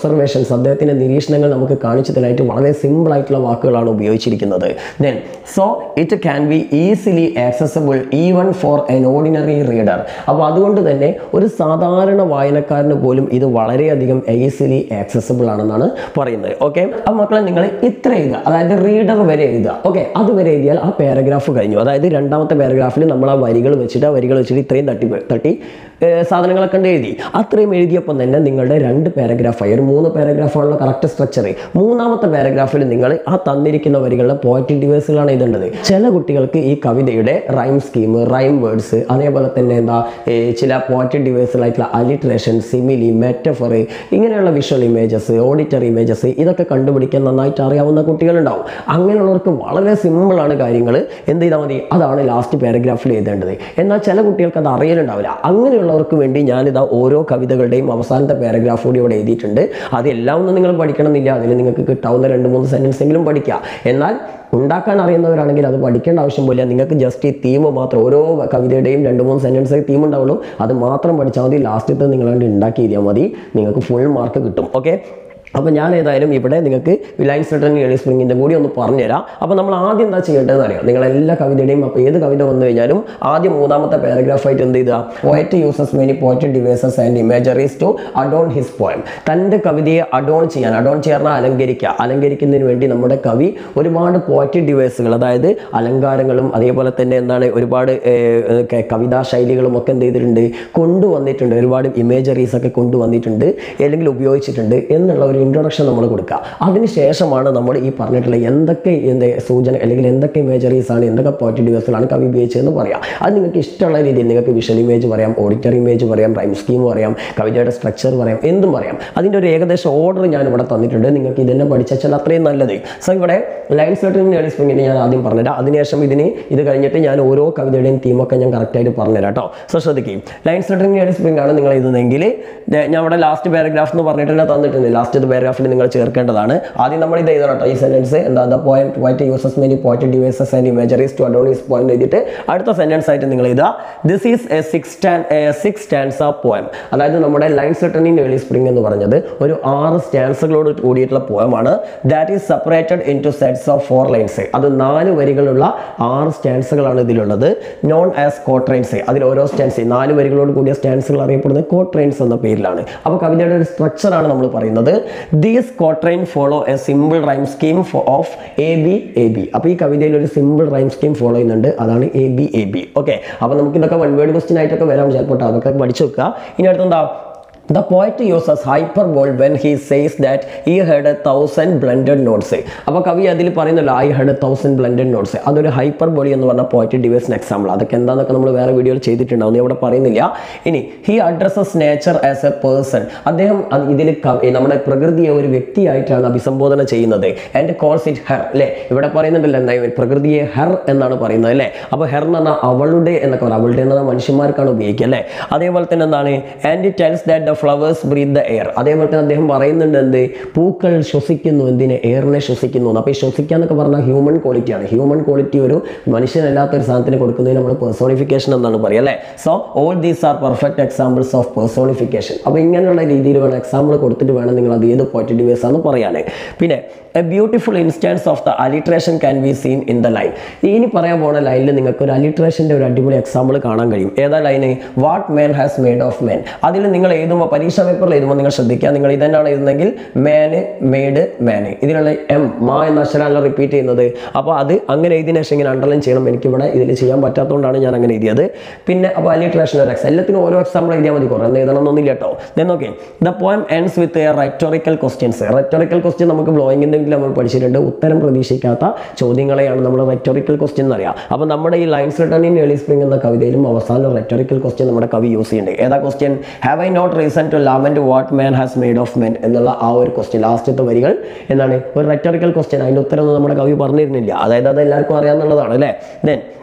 ഒബ്സർവേഷൻസ് അദ്ദേഹത്തിൻ്റെ നിരീക്ഷണങ്ങൾ നമുക്ക് കാണിച്ചു തരാനായിട്ട് വളരെ സിമ്പിൾ ആയിട്ടുള്ള വാക്കുകളാണ് ഉപയോഗിച്ചിരിക്കുന്നത് then so it can be easily accessible even for an ordinary reader അപ്പോൾ അതുകൊണ്ട് തന്നെ ഒരു സാധാരണ വായനക്കാരന് പോലും ഇത് വളരെയധികം ഈസിലി ആക്സസബിൾ ആണെന്നാണ് പറയുന്നത് ഓക്കെ അപ്പോൾ മക്കളെ നിങ്ങൾ ഇത്ര എഴുതുക അതായത് റീഡർ വരെ എഴുതുക ഓക്കെ അത് വരെ എഴുതിയാൽ ആ പാരഗ്രാഫ് കഴിഞ്ഞു അതായത് രണ്ടാമത്തെ പാരഗ്രാഫിൽ നമ്മൾ ആ വരികൾ വെച്ചിട്ട് ആ വരികൾ വെച്ചിട്ട് ഇത്രയും തട്ടി തട്ടി ഏർ സാധനങ്ങളൊക്കെ ഉണ്ട് എഴുതി അത്രയും എഴുതിയപ്പം തന്നെ നിങ്ങളുടെ രണ്ട് പാരഗ്രാഫായി ഒരു മൂന്ന് പാരഗ്രാഫാണുള്ള കറക്റ്റ് സ്ട്രക്ചർ മൂന്നാമത്തെ പാരഗ്രാഫിൽ നിങ്ങൾ ആ തന്നിരിക്കുന്ന വരികളുടെ പോയറ്റിക് ഡിവേഴ്സുകളാണ് എഴുതേണ്ടത് ചില കുട്ടികൾക്ക് ഈ കവിതയുടെ റൈം സ്കീം റൈം വേർഡ്സ് അതേപോലെ തന്നെ എന്താ ഏർ ചില പോയറ്റിക് ഡിവേഴ്സുകളായിട്ടുള്ള അലിട്രേഷൻ സിമിലി മെറ്റഫർ ഇങ്ങനെയുള്ള വിഷ്വൽ ഇമേജസ് ഓഡിറ്ററി ഇമേജസ് ഇതൊക്കെ കണ്ടുപിടിക്കാൻ നന്നായിട്ട് അറിയാവുന്ന കുട്ടികളുണ്ടാവും അങ്ങനെയുള്ളവർക്ക് വളരെ സിമ്പിളാണ് കാര്യങ്ങൾ എന്ത് ചെയ്താൽ മതി അതാണ് ലാസ്റ്റ് പാരഗ്രാഫിൽ എഴുതേണ്ടത് എന്നാൽ ചില കുട്ടികൾക്ക് അത് അറിയലുണ്ടാവില്ല അങ്ങനെയുള്ളവർക്ക് വേണ്ടി ഞാനിതാ ഓരോ കവിതകളുടെയും അവസാനത്തെ പാരഗ്രാഫ് കൂടി ഇവിടെ എഴുതിയിട്ടുണ്ട് അതെല്ലാം ഒന്നും നിങ്ങൾ പഠിക്കണമെന്നില്ല അതിൽ നിങ്ങൾക്ക് കിട്ടാവുന്ന രണ്ട് മൂന്ന് സെൻറ്റൻസ് എങ്കിലും പഠിക്കുക എന്നാൽ ഉണ്ടാക്കാൻ അറിയുന്നവരാണെങ്കിൽ അത് പഠിക്കേണ്ട ആവശ്യം പോലില്ല നിങ്ങൾക്ക് ജസ്റ്റ് ഈ തീം മാത്രം ഓരോ കവിതയുടെയും രണ്ട് മൂന്ന് സെൻറ്റൻസ് തീം ഉണ്ടാവുള്ളൂ അത് മാത്രം പഠിച്ചാൽ മതി ലാസ്റ്റത്തെ നിങ്ങൾ കണ്ട് ഉണ്ടാക്കി എഴുതിയാൽ മതി നിങ്ങൾക്ക് ഫുൾ മാർക്ക് കിട്ടും ഓക്കെ അപ്പോൾ ഞാൻ ഏതായാലും ഇവിടെ നിങ്ങൾക്ക് ലൈൻസ് റിട്ടേൺ ഏളി സ്പ്രിങ്ങിൻ്റെ കൂടി ഒന്ന് പറഞ്ഞുതരാം അപ്പോൾ നമ്മൾ ആദ്യം എന്താ ചെയ്യേണ്ടതെന്ന് അറിയാം നിങ്ങൾ എല്ലാ കവിതയുടെയും അപ്പോൾ ഏത് കവിത വന്നു കഴിഞ്ഞാലും ആദ്യം മൂന്നാമത്തെ പാരഗ്രാഫായിട്ട് എന്ത് ചെയ്താൽ poet uses many poet devices and imageries to adorn his poem തൻ്റെ കവിതയെ അഡോൺ ചെയ്യാൻ അഡോൺ ചെയ്യാൻ അലങ്കരിക്കുക അലങ്കരിക്കുന്നതിന് വേണ്ടി നമ്മുടെ കവി ഒരുപാട് പോയറ്റ് ഡിവൈസുകൾ അതായത് അലങ്കാരങ്ങളും അതേപോലെ തന്നെ എന്താണ് ഒരുപാട് ഏർ, ക- കവിതാ ശൈലികളും ഒക്കെ എന്ത് ചെയ്തിട്ടുണ്ട് കൊണ്ടുവന്നിട്ടുണ്ട് ഒരുപാട് ഇമേജറീസ് ഒക്കെ കൊണ്ടുവന്നിട്ടുണ്ട് അല്ലെങ്കിൽ ഉപയോഗിച്ചിട്ടുണ്ട് എന്നുള്ള ഒരു ഇൻട്രൊഡക്ഷൻ നമ്മൾ കൊടുക്കുക അതിനുശേഷമാണ് നമ്മൾ ഈ പറഞ്ഞിട്ടുള്ള എന്തൊക്കെ എന്ത് സൂചന അല്ലെങ്കിൽ എന്തൊക്കെ ഇമേജറീസ് ആണ് എന്തൊക്കെ പോയിന്റ് ഡിവേഴ്സുകളാണ് കവി ഉപയോഗിച്ചതെന്ന് പറയാം അത് നിങ്ങൾക്ക് ഇഷ്ടമുള്ള രീതിയിൽ നിങ്ങൾക്ക് വിഷ്വൽ ഇമേജ് പറയാം ഓഡിറ്ററി ഇമേജ് പറയാം റൈം സ്കീം പറയാം കവിതയുടെ സ്ട്രക്ചർ പറയാം എന്തും പറയാം അതിൻ്റെ ഒരു ഏകദേശം ഓർഡർ ഞാൻ ഇവിടെ തന്നിട്ടുണ്ട് നിങ്ങൾക്ക് ഇതന്നെ പഠിച്ചാൽ അത്രയും നല്ലത് സോ ഇവിടെ ലൈൻ സെർട്ടിന് ഏളി സ്പ്രിങ്ങിന് ഞാൻ ആദ്യം പറഞ്ഞുതരാം അതിനുശേഷം ഇതിന് ഇത് കഴിഞ്ഞിട്ട് ഞാൻ ഓരോ കവിതയുടെയും തീമൊക്കെ ഞാൻ കറക്റ്റായിട്ട് പറഞ്ഞുതരാം കേട്ടോ സോ ശ്രദ്ധിക്കും ലൈൻ സെർട്ടിന് ഏളി സ്പ്രിംഗ് ആണ് നിങ്ങൾ എഴുതുന്നതെങ്കിൽ ദേ ഞാൻ ഇവിടെ ലാസ്റ്റ് പാരഗ്രാഫ് എന്ന് പറഞ്ഞിട്ട് തന്നെ തന്നിട്ടുണ്ട് ലാസ്റ്റ് പാരഗ്രാഫിൽ നിങ്ങൾ ചേർക്കേണ്ടതാണ് ആദ്യം നമ്മൾ ഇത് എഴുതണം കേട്ടോ ഈ സെന്റൻസ് എന്താ the point white uses many point devices and imageries to adorns point എഴുതിയിട്ട് അടുത്ത സെന്റൻസ് ആയിട്ട് നിങ്ങൾ എഴുതുക this is a six six stands ആ പോയം അതായത് നമ്മുടെ ലൈൻ സെർട്ടണിൻ ഏളി സ്പ്രിംഗ് എന്ന് പറഞ്ഞത് ഒരു ആറ് സ്റ്റാൻസുകളോട് കൂടിയിട്ടുള്ള പോയമാണ് that is separated in to sets of four lines അത് നാല് വരികളുള്ള ആറ് സ്റ്റാൻസുകളാണ് ഇതിലുള്ളത് നോൺ ആസ് കോട്രൈൻസ് അതിൽ ഓരോ സ്റ്റാൻസ് നാല് വരികളോട് കൂടിയ സ്റ്റാൻസുകൾ അറിയപ്പെടുന്നത് കോട്രൈൻസ് എന്ന പേരിലാണ് അപ്പോൾ കവിതയുടെ ഒരു സ്ട്രക്ചറാണ് നമ്മൾ പറയുന്നത് these quatrain follow a simple rhyme scheme of A B A B അപ്പോൾ ഈ കവിതയിൽ ഒരു സിമ്പിൾ റൈം സ്കീം ഫോളോ ചെയ്യുന്നുണ്ട് അതാണ് A B A B okay അപ്പോൾ നമുക്ക് ഇതൊക്കെ വൺ വേർഡ് ക്വസ്റ്റ്യൻ ആയിട്ടൊക്കെ വരാം ചിലപ്പോൾ ട്ടോ. അതൊക്കെ പഠിച്ചു വെക്കുക ഇനി അടുത്തെന്താ The poet uses hyperbole when he says that he had a thousand blended notes. അപ്പോൾ കവി അതിൽ പറയുന്നല്ലോ I had a thousand blended notes അതൊരു ഹൈപ്പർബോളി എന്ന് പറഞ്ഞ പോയറ്റ് ഡിവേഴ്സിന് എക്സാമ്പിൾ അതൊക്കെ എന്താണെന്നൊക്കെ നമ്മൾ വേറെ വീഡിയോയിൽ ചെയ്തിട്ടുണ്ടാവും ഞാൻ ഇവിടെ പറയുന്നില്ല ഇനി he addresses nature as a person അദ്ദേഹം ഇതിൽ നമ്മുടെ പ്രകൃതിയെ ഒരു വ്യക്തിയായിട്ടാണ് അഭിസംബോധന ചെയ്യുന്നത് ആൻഡ് കോൾസ് ഇറ്റ് ഹെർ അല്ലേ ഇവിടെ പറയുന്നുണ്ടല്ലോ എന്താ പ്രകൃതിയെ ഹെർ എന്നാണ് പറയുന്നത് അല്ലേ അപ്പോൾ ഹെർ എന്ന് പറഞ്ഞാൽ അവളുടെ എന്നൊക്കെ പറയാം അവളുടെ എന്ന് പറഞ്ഞാൽ മനുഷ്യന്മാർക്കാണ് ഉപയോഗിക്കുക അല്ലേ അതേപോലെ തന്നെ എന്താണ് and it tells that the flowers breathe the air അതേപോലെ തന്നെ അദ്ദേഹം പറയുന്നുണ്ട് എന്ത് പൂക്കൾ ശ്വസിക്കുന്നു എന്തിനെ എയറിനെ ശ്വസിക്കുന്നു എന്ന്. അപ്പോൾ ഈ ശ്വസിക്കുക എന്നൊക്കെ പറഞ്ഞാൽ ഹ്യൂമൻ ക്വാളിറ്റിയാണ് ഹ്യൂമൻ ക്വാളിറ്റി ഒരു മനുഷ്യനല്ലാത്ത ഒരു സാധനത്തിന് കൊടുക്കുന്നതിന് നമ്മൾ പേഴ്സോണിഫിക്കേഷൻ എന്നാണ് പറയുക അല്ലേ so all these are perfect examples of personification അപ്പോൾ ഇങ്ങനെയുള്ള രീതിയിൽ വേണം എക്സാമ്പിൾ കൊടുത്തിട്ട് വേണം നിങ്ങൾ അത് ഏത് പോയിന്റ് ഡിവേഴ്സ് ആണെന്ന് പറയാൻ പിന്നെ a beautiful instance of the alliteration can be seen in the line ഇനി പറയാൻ പോകുന്ന ലൈനിൽ നിങ്ങൾക്ക് ഒരു അലിട്രേഷൻ്റെ ഒരു അടിപൊളി എക്സാമ്പിൾ കാണാൻ കഴിയും ഏതാ line what man has made of man അതിൽ നിങ്ങൾ എഴുതുമ്പോൾ പരീക്ഷാ പേപ്പറിൽ എഴുതുമ്പോൾ നിങ്ങൾ ശ്രദ്ധിക്കുക നിങ്ങൾ ഇതന്നെയാണ് എഴുതുന്നെങ്കിൽ മാന് മെയ്ഡ് മാന് ഇതിലുള്ള എം മാ എന്ന അക്ഷരമല്ല റിപ്പീറ്റ് ചെയ്യുന്നത് അപ്പോൾ അത് അങ്ങനെ എഴുതിയ ശേഷം ഇങ്ങനെ അണ്ടർലൈൻ ചെയ്യണം എനിക്കിവിടെ ഇതിൽ ചെയ്യാൻ പറ്റാത്തതുകൊണ്ടാണ് ഞാൻ അങ്ങനെ എഴുതിയത് പിന്നെ അപ്പോൾ അലിട്രേഷൻ ഒരു എക്സ് എല്ലാത്തിനും ഓരോ എക്സാമ്പിൾ എഴുതിയാൽ മതി കുറേ എഴുതണം എന്നൊന്നുമില്ല കേട്ടോ then okay the poem ends with a rhetorical questions rhetorical question നമുക്ക് ബ്ലോയിങ്ങിൻ്റെ നമ്മൾ പഠിച്ചിട്ടുണ്ട് ഉത്തരം പ്രതീക്ഷിക്കാത്ത ചോദ്യങ്ങളെയാണ് നമ്മൾ റെറ്റോറിക്കൽ ക്വസ്റ്റ്യൻ എന്ന് അറിയാം അപ്പോൾ നമ്മുടെ ഈ lines return in early spring എന്ന കവിതയിലും അവസാനം റെറ്റോറിക്കൽ ക്വസ്റ്റ്യൻ നമ്മുടെ കവി യൂസ് ചെയ്യുന്നുണ്ട് ഏതാ question have I not reason to lament what man has made of man എന്നുള്ള ആ ഒരു ക്വസ്റ്റ്യൻ ലാസ്റ്റത്തെ വരികൾ എന്താണ് ഒരു റെറ്റോറിക്കൽ ക്വസ്റ്റ്യൻ അതിൻ്റെ ഉത്തരം ഒന്നും നമ്മുടെ കവി പറഞ്ഞിരുന്നില്ല അതായത് അത് എല്ലാവർക്കും അറിയാമെന്നുള്ളതാണ് അല്ലേ then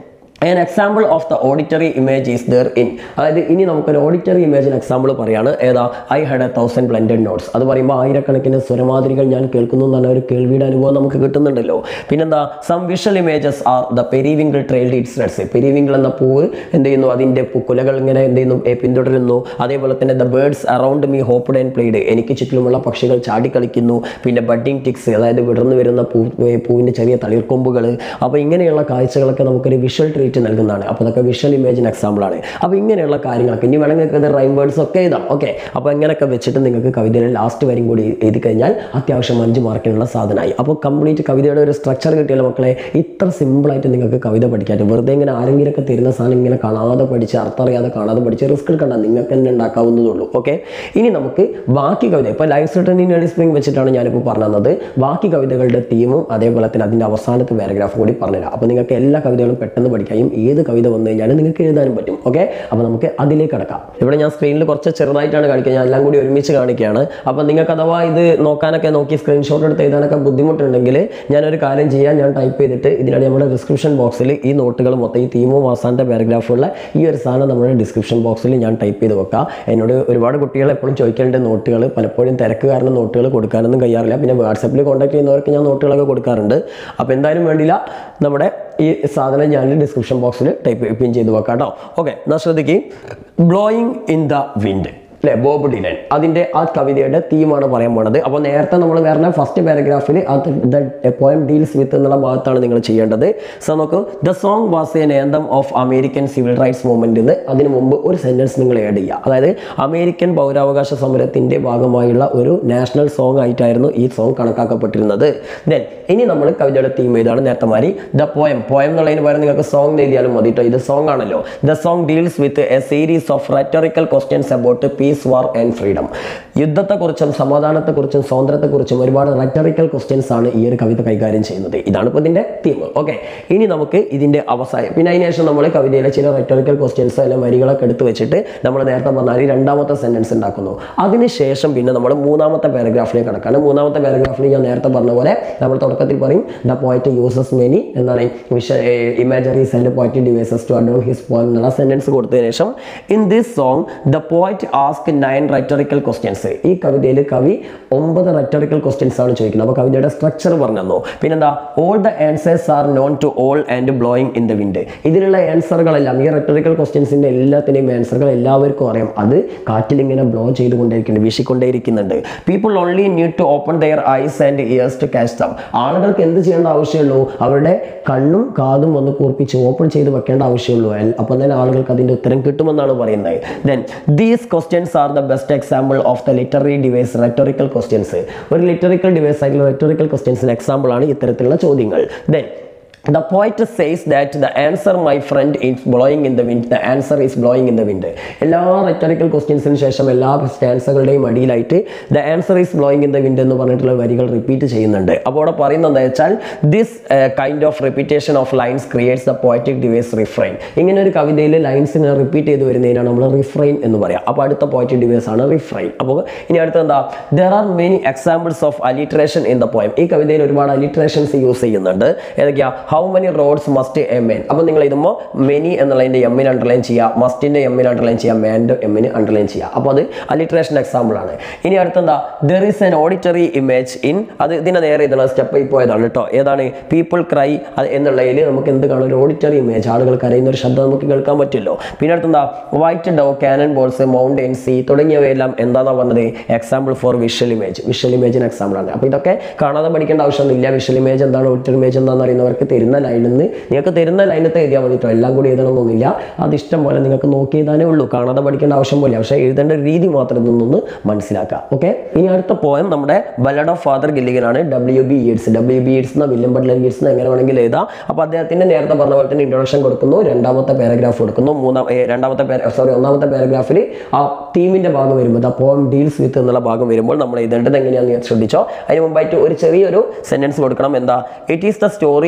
an example of the auditory image is there in അതായത് ഇനി നമുക്കൊരു ഓഡിറ്ററി ഇമേജിന് എക്സാമ്പിൾ പറയാണ് ഏതാ I had a thousand blended notes അത് പറയുമ്പോൾ ആയിരക്കണക്കിന് സ്വരമാതിരികൾ ഞാൻ കേൾക്കുന്നു എന്ന് പറഞ്ഞ ഒരു കേൾവിയുടെ അനുഭവം നമുക്ക് കിട്ടുന്നുണ്ടല്ലോ പിന്നെന്താ some visual images are the periwinkle trailed its wreaths periwinkle എന്ന പൂവ് എന്ത് ചെയ്യുന്നു അതിൻ്റെ കുലകൾ ഇങ്ങനെ എന്ത് ചെയ്യുന്നു ഏ, പിന്തുടരുന്നു അതേപോലെ തന്നെ the birds around me hopped and played എനിക്ക് ചുറ്റിലുമുള്ള പക്ഷികൾ ചാടിക്കളിക്കുന്നു പിന്നെ ബഡ്ഡിങ് ടിക്സ് അതായത് വിടർന്നു വരുന്ന പൂ ഏ, പൂവിൻ്റെ ചെറിയ തളിർക്കൊമ്പുകൾ അപ്പോൾ ഇങ്ങനെയുള്ള കാഴ്ചകളൊക്കെ നമുക്കൊരു വിഷ്വൽ ട്രീറ്റ് നൽകുന്നതാണ് അപ്പോൾ അതൊക്കെ വിഷ്വൽ ഇമേജിന് എക്സാമ്പിളാണ് അപ്പോൾ ഇങ്ങനെയുള്ള കാര്യങ്ങളൊക്കെ ഇനി വേണമെങ്കിൽ നിങ്ങൾക്ക് ഇത് റൈം വേർഡ്സ് ഒക്കെ എഴുതാം ഓക്കെ അപ്പോൾ ഇങ്ങനെയൊക്കെ വെച്ചിട്ട് നിങ്ങൾക്ക് കവിതയിലെ ലാസ്റ്റ് വരും കൂടി എഴുതി കഴിഞ്ഞാൽ അത്യാവശ്യം അഞ്ച് മാർക്കിനുള്ള സാധനമായി അപ്പോൾ കംപ്ലീറ്റ് കവിതയുടെ ഒരു സ്ട്രക്ചർ കിട്ടിയാൽ മക്കളെ ഇത്ര സിമ്പിളായിട്ട് നിങ്ങൾക്ക് കവിത പഠിക്കാൻ പറ്റും. വെറുതെ ഇങ്ങനെ ആരെങ്കിലുമൊക്കെ തരുന്ന സാധനം ഇങ്ങനെ കാണാതെ പഠിച്ച് അർത്ഥം അറിയാതെ കാണാതെ പഠിച്ച് റിസ്ക് എടുക്കണ്ട നിങ്ങൾക്ക് തന്നെ ഉണ്ടാക്കാവുന്നതുള്ളൂ ഓക്കെ ഇനി നമുക്ക് ബാക്കി കവിത ഇപ്പോൾ life return in early spring വെച്ചിട്ടാണ് ഞാനിപ്പോൾ പറഞ്ഞു തന്നത് ബാക്കി കവിതകളുടെ തീമും അതേപോലെ തന്നെ അതിൻ്റെ അവസാനത്തെ പാരഗ്രാഫ് കൂടി പറഞ്ഞുതരാം അപ്പോൾ നിങ്ങൾക്ക് എല്ലാ കവിതകളും പെട്ടെന്ന് പഠിക്കാനും ഏത് കവിത വന്നു കഴിഞ്ഞാലും നിങ്ങൾക്ക് എഴുതാനും പറ്റും ഓക്കെ അപ്പോൾ നമുക്ക് അതിലേക്ക് കിടക്കാം ഇവിടെ ഞാൻ സ്ക്രീനിൽ കുറച്ച് ചെറുതായിട്ടാണ് കാണിക്കുക ഞാൻ എല്ലാം കൂടി ഒരുമിച്ച് കാണിക്കുകയാണ് അപ്പോൾ നിങ്ങൾക്ക് അഥവാ ഇത് നോക്കാനൊക്കെ നോക്കി സ്ക്രീൻഷോട്ട് എടുത്ത് എഴുതാനൊക്കെ ബുദ്ധിമുട്ടുണ്ടെങ്കിൽ ഞാനൊരു കാര്യം ചെയ്യാം ഞാൻ ടൈപ്പ് ചെയ്തിട്ട് ഇതിനാണ് നമ്മുടെ ഡിസ്ക്രിപ്ഷൻ ബോക്സിൽ ഈ നോട്ടുകൾ മൊത്തം ഈ തീമും അവസാനത്തെ പാരഗ്രാഫുള്ള ഈ ഒരു സാധനം നമ്മുടെ ഡിസ്ക്രിപ്ഷൻ ബോക്സിൽ ഞാൻ ടൈപ്പ് ചെയ്ത് വെക്കാം എന്നോട് ഒരുപാട് കുട്ടികൾ എപ്പോഴും ചോദിക്കേണ്ട നോട്ടുകൾ പലപ്പോഴും തിരക്ക് കാരണം നോട്ടുകൾ കൊടുക്കാനൊന്നും കഴിയാറില്ല പിന്നെ വാട്സപ്പിൽ കോൺടാക്ട് ചെയ്യുന്നവർക്ക് ഞാൻ നോട്ടുകളൊക്കെ കൊടുക്കാറുണ്ട് അപ്പോൾ എന്തായാലും വേണ്ടിയില്ല നമ്മുടെ ഈ സാധനം ഞാൻ ഡിസ്ക്രിപ്ഷൻ ബോക്സിൽ ടൈപ്പ് പിൻ ചെയ്ത് വെക്കാം കേട്ടോ ഓക്കെ എന്നാൽ ശ്രദ്ധിക്കും ബ്ലോയിങ് ഇൻ ദ വിൻഡ് അല്ലെ ബോബ് ഡിലൻ അതിന്റെ ആ കവിതയുടെ തീമാണ് പറയാൻ പോണത് അപ്പോൾ നേരത്തെ നമ്മൾ വരുന്ന ഫസ്റ്റ് പാരഗ്രാഫിൽ അത് ദ പോയം ഡീൽസ് വിത്ത് എന്നുള്ള ഭാഗത്താണ് നിങ്ങൾ ചെയ്യേണ്ടത് സോ നോക്കൂ the song was an anthem of American civil rights movement എന്ന് അതിന് മുമ്പ് ഒരു സെന്റൻസ് നിങ്ങൾ ആഡ് ചെയ്യുക അതായത് അമേരിക്കൻ പൗരാവകാശ സമരത്തിന്റെ ഭാഗമായുള്ള ഒരു നാഷണൽ സോങ് ആയിട്ടായിരുന്നു ഈ സോങ് കണക്കാക്കപ്പെട്ടിരുന്നത് ദെൻ ഇനി നമ്മൾ കവിതയുടെ തീം ഇതാണ് നേരത്തെ മാതിരി ദ പോയം പോയം എന്നുള്ളതിന് പകരം നിങ്ങൾക്ക് സോങ് എഴുതിയാലും മതി കേട്ടോ ഇത് സോങ് ആണല്ലോ the song deals with a series of rhetorical questions about peace war and freedom യുദ്ധത്തെക്കുറിച്ചും സമാധാനത്തെക്കുറിച്ചും സ്വാതന്ത്ര്യത്തെക്കുറിച്ചും ഒരുപാട് റെറ്ററിക്കൽ ക്വസ്റ്റ്യൻസ് ആണ് ഈ ഒരു കവിത കൈകാര്യം ചെയ്യുന്നത് ഇതാണ് ഇപ്പോൾ ഇതിന്റെ തീം ഓക്കെ ഇനി നമുക്ക് ഇതിന്റെ അവസാനം പിന്നെ അതിന് ശേഷം നമ്മൾ കവിതയിലെ ചില റെറ്ററിക്കൽ ക്വസ്റ്റ്യൻസ് അല്ലെ വരികളൊക്കെ എടുത്ത് വെച്ചിട്ട് നമ്മൾ നേരത്തെ പറഞ്ഞാൽ ഈ രണ്ടാമത്തെ സെന്റൻസ് ഉണ്ടാക്കുന്നു അതിനുശേഷം പിന്നെ നമ്മൾ മൂന്നാമത്തെ പാരഗ്രാഫിലേക്ക് കടക്കാണ് മൂന്നാമത്തെ പാരഗ്രാഫിൽ ഞാൻ നേരത്തെ പറഞ്ഞ പോലെ നമ്മൾ തുടക്കത്തിൽ പറയും ദ പോയിറ്റ് യൂസസ് മെനി എന്താണ് visual imageries and poetic devices to adorn his point എന്നുള്ള സെന്റൻസ് കൊടുത്തതിന് ശേഷം in this song the poet ask nine rhetorical questions ഈ കവിതയിൽ കവി ഒമ്പത് റെറ്ററിക്കൽ ക്വസ്റ്റ്യൻസ് ആണ് ചോദിക്കുന്നത് അപ്പോൾ കവിതയുടെ സ്ട്രക്ചർ പറഞ്ഞു തന്നു പിന്നെന്താ all the answers are known to all and blowing in the wind ഇതിലുള്ള ആൻസറുകളെല്ലാം ഈ റെറ്ററിക്കൽ ക്വസ്റ്റ്യൻസിന്റെ എല്ലാത്തിൻ്റെയും ആൻസറുകൾ എല്ലാവർക്കും അറിയാം അത് കാറ്റിൽ ഇങ്ങനെ ബ്ലോ ചെയ്തുകൊണ്ടേയിരിക്കുന്നുണ്ട് വീശിക്കൊണ്ടേയിരിക്കുന്നുണ്ട് people only need to open their eyes and ears to catch them ആളുകൾക്ക് എന്ത് ചെയ്യേണ്ട ആവശ്യമുള്ളൂ അവരുടെ കണ്ണും കാതും ഒന്ന് കൂർപ്പിച്ച് ഓപ്പൺ ചെയ്ത് വെക്കേണ്ട ആവശ്യമുള്ളൂ അൽ- അപ്പം തന്നെ ആളുകൾക്ക് അതിന്റെ ഉത്തരം കിട്ടുമെന്നാണ് പറയുന്നത് then these questions are the best example of the literary device rhetorical questions ഒരു ലിറ്ററിക്കൽ ഡിവൈസ് ആയിട്ടുള്ള റെറ്ററിക്കൽ ക്വസ്റ്റ്യൻസിന് എക്സാമ്പിൾ ആണ് ഇത്തരത്തിലുള്ള ചോദ്യങ്ങൾ then The poet says that the answer, my friend, is blowing in the wind. The answer is blowing in the wind. എല്ലാ rhetorical ക്വസ്റ്റ്യൻസിന് ശേഷം എല്ലാ സ്റ്റാൻസുകളുടെയും അടിയിലായിട്ട് the answer is blowing in the wind എന്ന് പറഞ്ഞിട്ടുള്ള വരികൾ റിപ്പീറ്റ് ചെയ്യുന്നുണ്ട് അപ്പോൾ അവിടെ പറയുന്നത് എന്താ വെച്ചാൽ this kind of repetition of lines creates the poetic device refrain ഇങ്ങനെ ഒരു കവിതയിൽ ലൈൻസിനെ റിപ്പീറ്റ് ചെയ്ത് വരുന്നതിനാണ് നമ്മൾ റിഫ്രൈൻ എന്ന് പറയാം അപ്പോൾ അടുത്ത പോയറ്റിക് ഡിവൈസ് ആണ് റിഫ്രൈൻ അപ്പോൾ ഇനി അടുത്ത എന്താ there are many examples of alliteration in the poem ഈ കവിതയിൽ ഒരുപാട് അലിട്രേഷൻസ് യൂസ് ചെയ്യുന്നുണ്ട് ഏതൊക്കെയാ how many roads must a man അപ്പോൾ നിങ്ങൾ ഇതുമ്പോൾ മെനി എന്നുള്ളതിൻ്റെ എമ്മിന് അണ്ടർലൈൻ ചെയ്യുക മസ്റ്റിൻ്റെ എമ്മിന് അണ്ടർലൈൻ ചെയ്യുക മാൻ്റെ എമ്മിന് അണ്ടർലൈൻ ചെയ്യുക അപ്പോൾ അത് അലിട്രേഷൻ എക്സാമ്പിൾ ആണ് ഇനി അടുത്തെന്താ there is an auditory image in അത് ഇതിനെ നേരെ ഇതാണ് സ്റ്റെപ്പ് ആയി പോയതാണ് കേട്ടോ ഏതാണ് പീപ്പിൾ ക്രൈ അത് എന്നുള്ളതിൽ നമുക്ക് എന്ത് കാണാം ഒരു ഓഡിറ്ററി ഇമേജ് ആളുകൾ കരയുന്ന ഒരു ശബ്ദം നമുക്ക് കേൾക്കാൻ പറ്റുമല്ലോ പിന്നെ അടുത്തെന്താ white dove cannon balls mountain sea തുടങ്ങിയവയെല്ലാം എന്താണെന്നാ പറഞ്ഞത് example for visual image visual ഇമേജിന് എക്സാമ്പിൾ ആണ് അപ്പോൾ ഇതൊക്കെ കാണാതെ പഠിക്കേണ്ട ആവശ്യമൊന്നുമില്ല വിഷ്വൽ ഇമേജ് എന്താണ് ഓഡിറ്ററി ഇമേജ് എന്താണെന്ന് അറിയുന്നവർക്ക് തരുന്ന ലൈനിൽ നിന്ന് നിങ്ങൾക്ക് തരുന്ന ലൈനത്തെ എഴുതിയാൽ മതി കേട്ടോ എല്ലാം കൂടി എഴുതണമെന്നൊന്നുമില്ല അത് ഇഷ്ടം പോലെ നിങ്ങൾക്ക് നോക്കി എഴുതാനേ ഉള്ളൂ കാണാതെ പഠിക്കേണ്ട ആവശ്യം പോലെ പക്ഷേ എഴുതേണ്ട ഒരു രീതി മാത്രം ഇതൊന്നൊന്ന് മനസ്സിലാക്കുക ഓക്കെ ഇനി അടുത്ത പോയം നമ്മുടെ ബലഡ് ഓഫ് ഫാദർ ഗില്ലിഗനാണ് W B Yeats W B Yeats എന്ന വില്യം ബട്ട്ലർ ഈഡ്സ് എന്ന് എങ്ങനെ വേണമെങ്കിൽ എഴുതാം അപ്പോൾ അദ്ദേഹത്തിന്റെ നേരത്തെ പറഞ്ഞ പോലെ തന്നെ ഇൻട്രൊഡക്ഷൻ കൊടുക്കുന്നു രണ്ടാമത്തെ പാരഗ്രാഫ് കൊടുക്കുന്നു മൂന്നാം ഏ, രണ്ടാമത്തെ സോറി ഒന്നാമത്തെ പാരഗ്രാഫിൽ ആ ടീമിന്റെ ഭാഗം വരുമ്പോൾ ദ പോം ഡീൽസ് വിത്ത് എന്നുള്ള ഭാഗം വരുമ്പോൾ നമ്മൾ എഴുതേണ്ടത് എങ്ങനെയാണെന്ന് ശ്രദ്ധിച്ചോ അതിന് മുമ്പായിട്ട് ഒരു ചെറിയൊരു സെന്റൻസ് കൊടുക്കണം എന്താ it is the story of a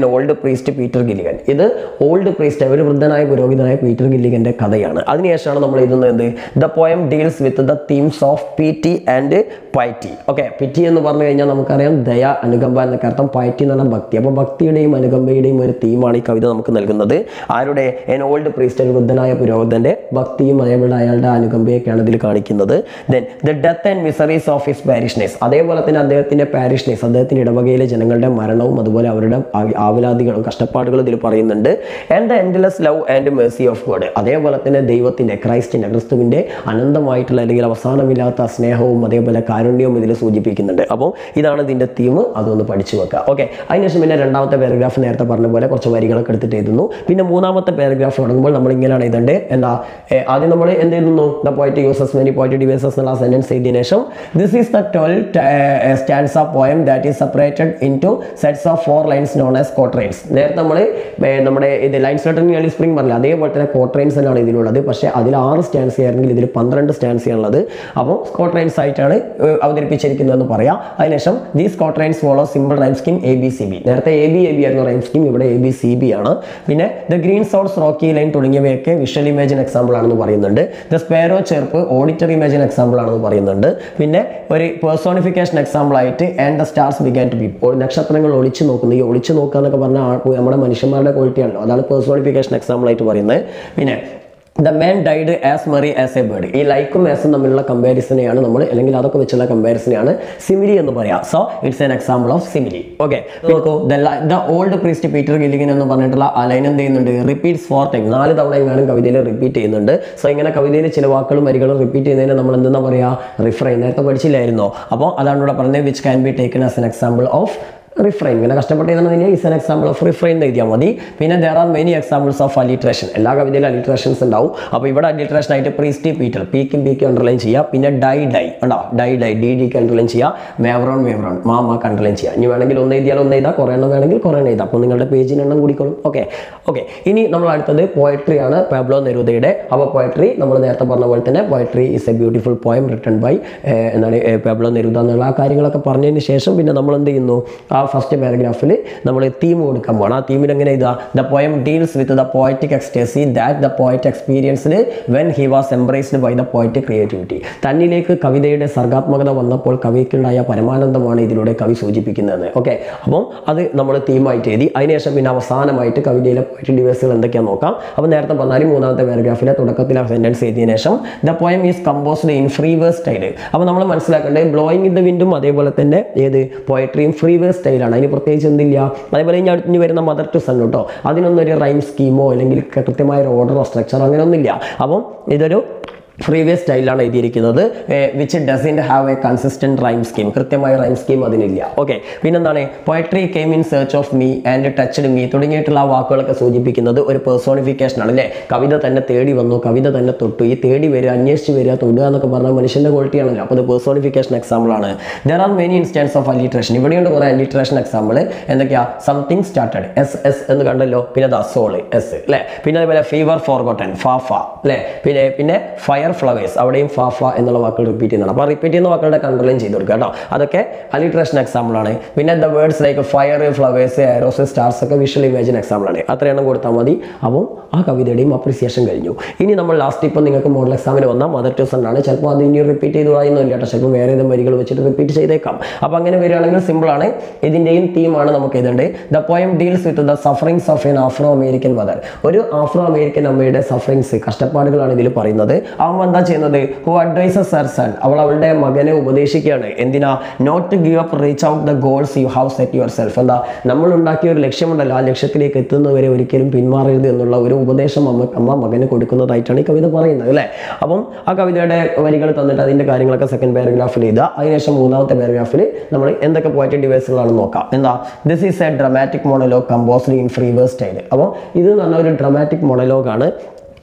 an old priest Peter Gilligan ഇത് ഓൾഡ് പ്രീസ്റ്റ് ഒരു വൃദ്ധനായ പുരോഹിതനായ പീറ്റർ ഗില്ലിഗന്റെ കഥയാണ് അതിനുശേഷമാണ് നമ്മൾ എഴുതുന്നത് എന്ത് the poem deals with the themes of pity and piety okay pity എന്ന് പറഞ്ഞു കഴിഞ്ഞാൽ നമുക്കറിയാം ദയ അനുകമ്പ എന്നൊക്കെ അർത്ഥം പൈറ്റി എന്ന് പറഞ്ഞാൽ ഭക്തി അപ്പോൾ ഭക്തിയുടെയും അനുകമ്പയുടെയും ഒരു തീമാണ് ഈ കവിത നമുക്ക് നൽകുന്നത് ആരുടെ എൻ ഓൾഡ് പ്രീസ്റ്റ് ഒരു വൃദ്ധനായ പുരോഹിതന്റെ ഭക്തിയും അതേപോലെ അയാളുടെ അനുകമ്പയൊക്കെയാണ് ഇതിൽ കാണിക്കുന്നത് then the death and miseries of his parishioners അതേപോലെ തന്നെ അദ്ദേഹത്തിന്റെ പാരിഷ്നേഴ്സ് അദ്ദേഹത്തിന്റെ ഇടവകയിലെ ജനങ്ങളുടെ മരണവും അതുപോലെ അവരുടെ ആ- ആവലാതികളും കഷ്ടപ്പാടുകളും ഇതിൽ പറയുന്നുണ്ട് and the endless love and mercy of God അതേപോലെ തന്നെ ദൈവത്തിന്റെ ക്രൈസ്റ്റിന്റെ ക്രിസ്തുവിന്റെ അനന്തമായിട്ടുള്ള അല്ലെങ്കിൽ അവസാനമില്ലാത്ത സ്നേഹവും അതേപോലെ കാരുണ്യവും ഇതിൽ സൂചിപ്പിക്കുന്നുണ്ട് അപ്പോൾ ഇതാണ് ഇതിന്റെ തീം അതൊന്ന് പഠിച്ചു വെക്കുക ഓക്കെ അതിനുശേഷം പിന്നെ രണ്ടാമത്തെ പാരഗ്രാഫ് നേരത്തെ പറഞ്ഞ പോലെ കുറച്ച് വരികളൊക്കെ എടുത്തിട്ട് എഴുതുന്നു പിന്നെ മൂന്നാമത്തെ പാരഗ്രാഫ് തുടങ്ങുമ്പോൾ നമ്മൾ ഇങ്ങനെയാണ് എഴുതേണ്ടത് എന്താ ഏ, ആദ്യം നമ്മൾ എന്ത് എഴുതുന്നു the point uses many point devices എന്നുള്ള സെന്റൻസ് എഴുതിയതിനു ശേഷം this is the twelve stands of poem that is separated in to sets of four lines known as quatrains നേരത്തെ നമ്മൾ നമ്മുടെ ഇത് ലൈൻസ് ലെറ്റർ ഏർലി സ്പ്രിംഗ് പറഞ്ഞില്ല അതേപോലെ തന്നെ കോട്രൈൻസ് എന്നാണ് ഇതിലുള്ളത് പക്ഷേ അതിൽ ആറ് സ്റ്റാൻസ് ആയിരുന്നെങ്കിൽ ഇതിൽ പന്ത്രണ്ട് സ്റ്റാൻസ് ഉള്ളത് അപ്പോൾ കോട്രൈൻസ് ആയിട്ടാണ് ഏഹ്, അവതരിപ്പിച്ചിരിക്കുന്നതെന്ന് പറയാം അതിനുശേഷം these quatrains follow simple rhyme scheme A B C B നേരത്തെ എ ബി എ ബി ആയിരുന്നു റൈം സ്കീം ഇവിടെ എ ബി സി ബി ആണ് പിന്നെ the green souls rocky lane തുടങ്ങിയവയൊക്കെ വിഷ്വൽ ഇമേജിന് എക്സാമ്പിൾ ആണെന്ന് പറയുന്നുണ്ട് ദ സ്പേരോ ചെറുപ്പ് ഓഡിറ്ററി ഇമേജിന് എക്സാമ്പിൾ ആണെന്ന് പറയുന്നുണ്ട് പിന്നെ ഒരു പേഴ്സോണിഫിക്കേഷൻ എക്സാമ്പിൾ ആയിട്ട് and the stars began to peep നക്ഷത്രങ്ങൾ ഒളിച്ചു നോക്കുന്നു ഈ ഒളിച്ചു നോക്കുക എന്നൊക്കെ പറഞ്ഞാൽ ആ- നമ്മുടെ മനുഷ്യന്മാരുടെ ക്വാളിറ്റി ആണല്ലോ അതാണ് പേഴ്സോണിഫിക്കേഷൻ എക്സാമ്പിൾ ആയിട്ട് പറയുന്നത് പിന്നെ the man died as merry as a bird ഈ ലൈക്കും ആസും തമ്മിലുള്ള കമ്പാരിസനെയാണ് നമ്മൾ അല്ലെങ്കിൽ അതൊക്കെ വെച്ചുള്ള കമ്പാരിസനെയാണ് സിമിലി എന്ന് പറയാം so it's an example of simile okay നോക്കൂ the old priest Peter Gilligan എന്ന് പറഞ്ഞിട്ടുള്ള ആ ലൈൻ എന്ത് ചെയ്യുന്നുണ്ട് റിപ്പീറ്റ്സ് ഫോർ ടൈം നാല് തവണ എങ്ങാനും കവിതയിൽ റിപ്പീറ്റ് ചെയ്യുന്നുണ്ട് സോ ഇങ്ങനെ കവിതയിൽ ചില വാക്കുകളും വരികളും റിപ്പീറ്റ് ചെയ്യുന്നതിന് നമ്മൾ എന്തെന്നാ പറയുക റിഫ്രൈൻ നേരത്തെ പഠിച്ചില്ലായിരുന്നോ അപ്പോൾ അതാണ് ഇവിടെ പറഞ്ഞത് which can be taken as an example of refrain ഇങ്ങനെ കഷ്ടപ്പെട്ട് എഴുതണമെങ്കിൽ is an example of refrain എന്ന് എഴുതിയാൽ മതി പിന്നെ there are many examples of alliteration എല്ലാ കവിതയിലും അലിട്രേഷൻസ് ഉണ്ടാവും അപ്പോൾ ഇവിടെ അലിട്രേഷൻ ആയിട്ട് പ്രീസ്റ്റി പീറ്റർ പീക്കും പീക്കും അണ്ടർലൈൻ ചെയ്യുക പിന്നെ ഡൈ ഡൈ ഉണ്ടോ ഡൈ ഡൈ ഡി ഡിക്ക് അണ്ടർലൈൻ ചെയ്യുക മേവറോൺ മേവറോൺ മാ മാക്ക് അണ്ടർലൈൻ ചെയ്യുക ഇനി വേണമെങ്കിൽ ഒന്ന് എഴുതിയാൽ ഒന്ന് എഴുതാം കുറേ എണ്ണം വേണമെങ്കിൽ കുറേ എണ്ണം എഴുതാം അപ്പോൾ നിങ്ങളുടെ പേജിന് എണ്ണം കൂടിക്കോളും ഓക്കെ ഓക്കെ ഇനി നമ്മൾ അടുത്തത് പോയട്രി ആണ് പാബ്ലോ നെരൂദയുടെ അപ്പോൾ പോയട്രി നമ്മൾ നേരത്തെ പറഞ്ഞ പോലെ തന്നെ poetry is a beautiful poem written by എന്താണ് ഏ, പാബ്ലോ നെരൂദ എന്നുള്ള ആ കാര്യങ്ങളൊക്കെ പറഞ്ഞതിന് ശേഷം പിന്നെ നമ്മൾ എന്ത് ചെയ്യുന്നു ആ ഫസ്റ്റ് പാരഗ്രാഫിൽ നമ്മൾ തീം കൊടുക്കാൻ പോകണം ആ തീമിൽ എങ്ങനെ ഇതാ the poem deals with the poetic ecstasy that the poet experienced when he was embraced by the poetic creativity തന്നിലേക്ക് കവിതയുടെ സർഗാത്മകത വന്നപ്പോൾ കവിക്കുണ്ടായ പരമാനന്ദമാണ് ഇതിലൂടെ കവി സൂചിപ്പിക്കുന്നത് ഓക്കെ അപ്പം അത് നമ്മൾ തീമായിട്ട് എഴുതി അതിനുശേഷം പിന്നെ അവസാനമായിട്ട് കവിതയിലെ പോയറ്റിക് ഡിവൈസുകൾ എന്തൊക്കെയാണെന്ന് നോക്കാം അപ്പോൾ നേരത്തെ പറഞ്ഞാൽ മൂന്നാമത്തെ പാരഗ്രാഫിലെ തുടക്കത്തിൽ ആ സെൻറ്റൻസ് എഴുതിയതിനു ശേഷം the poem is composed in free verse style അപ്പോൾ നമ്മൾ മനസ്സിലാക്കേണ്ടത് ബ്ലോയിങ് ഇൻ ദ വിൻഡും അതേപോലെ തന്നെ ഏത് പോയട്രിയും ഫ്രീവേഴ്സ് സ്റ്റൈലാണ് അതിന് പ്രത്യേകിച്ച് എന്തില്ല അതേപോലെ ഇനി അടുത്ത് ഇനി വരുന്ന മദർ ടു സൺ കേട്ടോ അതിനൊന്നും ഒരു റൈം സ്കീമോ അല്ലെങ്കിൽ കൃത്യമായ ഒരു ഓർഡറോ സ്ട്രക്ചറോ അങ്ങനെയൊന്നുമില്ല അപ്പം ഇതൊരു ഫ്രീവിയസ് സ്റ്റൈലാണ് എഴുതിയിരിക്കുന്നത് which doesn't have a consistent rhyme scheme കൃത്യമായ റൈം സ്കീം അതിനില്ല ഓക്കെ പിന്നെന്താണ് poetry came in search of me and touched me തുടങ്ങിയിട്ടുള്ള ആ വാക്കുകളൊക്കെ സൂചിപ്പിക്കുന്നത് ഒരു പേഴ്സോണിഫിക്കേഷൻ ആണ് അല്ലേ കവിത തന്നെ തേടി വന്നു കവിത തന്നെ തൊട്ടു ഈ തേടി വരിക അന്വേഷിച്ച് വരിക തൊടുക എന്നൊക്കെ പറഞ്ഞാൽ മനുഷ്യൻ്റെ ക്വാളിറ്റി ആണല്ലോ അപ്പോൾ അത് പേഴ്സോണിഫിക്കേഷൻ എക്സാമ്പിൾ ആണ് there are many instance of alliteration ഇവിടെയുണ്ട് കുറേ അലിട്രേഷൻ എക്സാമ്പിൾ എന്തൊക്കെയാ സംതിങ് സ്റ്റാർട്ടഡ് എസ് എസ് എന്ന് കണ്ടല്ലോ പിന്നെ ദ സോള് എസ് അല്ലേ പിന്നെ അതേപോലെ ഫീവർ ഫോർഗോട്ടൻ ഫാഫ അല്ലേ പിന്നെ പിന്നെ ഫയർ ഫ്ലവേഴ്സ് അവിടെയും ഫാഫ എന്നുള്ള വാക്കുകൾ റിപ്പീറ്റ് ചെയ്യുന്നതാണ് അപ്പോൾ റിപ്പീറ്റ് ചെയ്യുന്ന വാക്കുകളുടെ കൺട്രോളും ചെയ്ത് കൊടുക്കുക കേട്ടോ അതൊക്കെ അലിട്രേഷൻ എക്സാമ്പിൾ ആണ് പിന്നെ the words like fire flowers arrows stars ഒക്കെ വിഷ്വൽ ഇമേജിന് എക്സാമ്പിൾ ആണ് അത്ര എണ്ണം കൊടുത്താൽ മതി അപ്പം ആ കവിതയുടെയും അപ്രിസിയേഷൻ കഴിഞ്ഞു ഇനി നമ്മൾ ലാസ്റ്റ് ഇപ്പം നിങ്ങൾക്ക് മോഡൽ എക്സാമിന് വന്നാൽ മദർ ടു സൺ ആണ് ചിലപ്പോൾ അത് ഇനി റിപ്പീറ്റ് ചെയ്ത് കളയുന്നില്ല കേട്ടോ ചിലപ്പോൾ വേറെ ഏതെങ്കിലും വരികൾ വെച്ചിട്ട് റിപ്പീറ്റ് ചെയ്തേക്കാം അപ്പോൾ അങ്ങനെ വരികയാണെങ്കിൽ സിമ്പിൾ ആണ് ഇതിൻ്റെയും തീമാണ് നമുക്ക് എഴുതേണ്ടത് the poem deals with the sufferings of an Afro American mother ഒരു ആഫ്രോ അമേരിക്കൻ അമ്മയുടെ സഫറിങ്സ് കഷ്ടപ്പാടുകളാണ് ഇതിൽ പറയുന്നത് അവൻ എന്താ ചെയ്യുന്നത് ഹു അഡ്വൈസസ് ഹർ സൺ അവൾ അവളുടെ മകനെ ഉപദേശിക്കുകയാണ് എന്തിനാ not to give up reach out the goals you have set yourself എന്താ നമ്മൾ ഉണ്ടാക്കിയ ഒരു ലക്ഷ്യമുണ്ടല്ലോ ആ ലക്ഷ്യത്തിലേക്ക് എത്തുന്നവരെ ഒരിക്കലും പിന്മാറരുത് എന്നുള്ള ഒരു ഉപദേശം അമ്മ അമ്മ മകന് കൊടുക്കുന്നതായിട്ടാണ് ഈ കവിത പറയുന്നത് അല്ലേ അപ്പം ആ കവിതയുടെ വരികൾ തന്നിട്ട് അതിൻ്റെ കാര്യങ്ങളൊക്കെ സെക്കൻഡ് പാരഗ്രാഫിൽ എഴുതുക അതിനുശേഷം മൂന്നാമത്തെ പാരഗ്രാഫിൽ നമ്മൾ എന്തൊക്കെ പോയറ്റിക് ഡിവൈസുകളാണെന്ന് നോക്കാം എന്താ this is a dramatic monologue composed in free verse style അപ്പോൾ ഇത് എന്ന് പറഞ്ഞാൽ ഒരു ഡ്രമാറ്റിക് മോണലോഗാണ്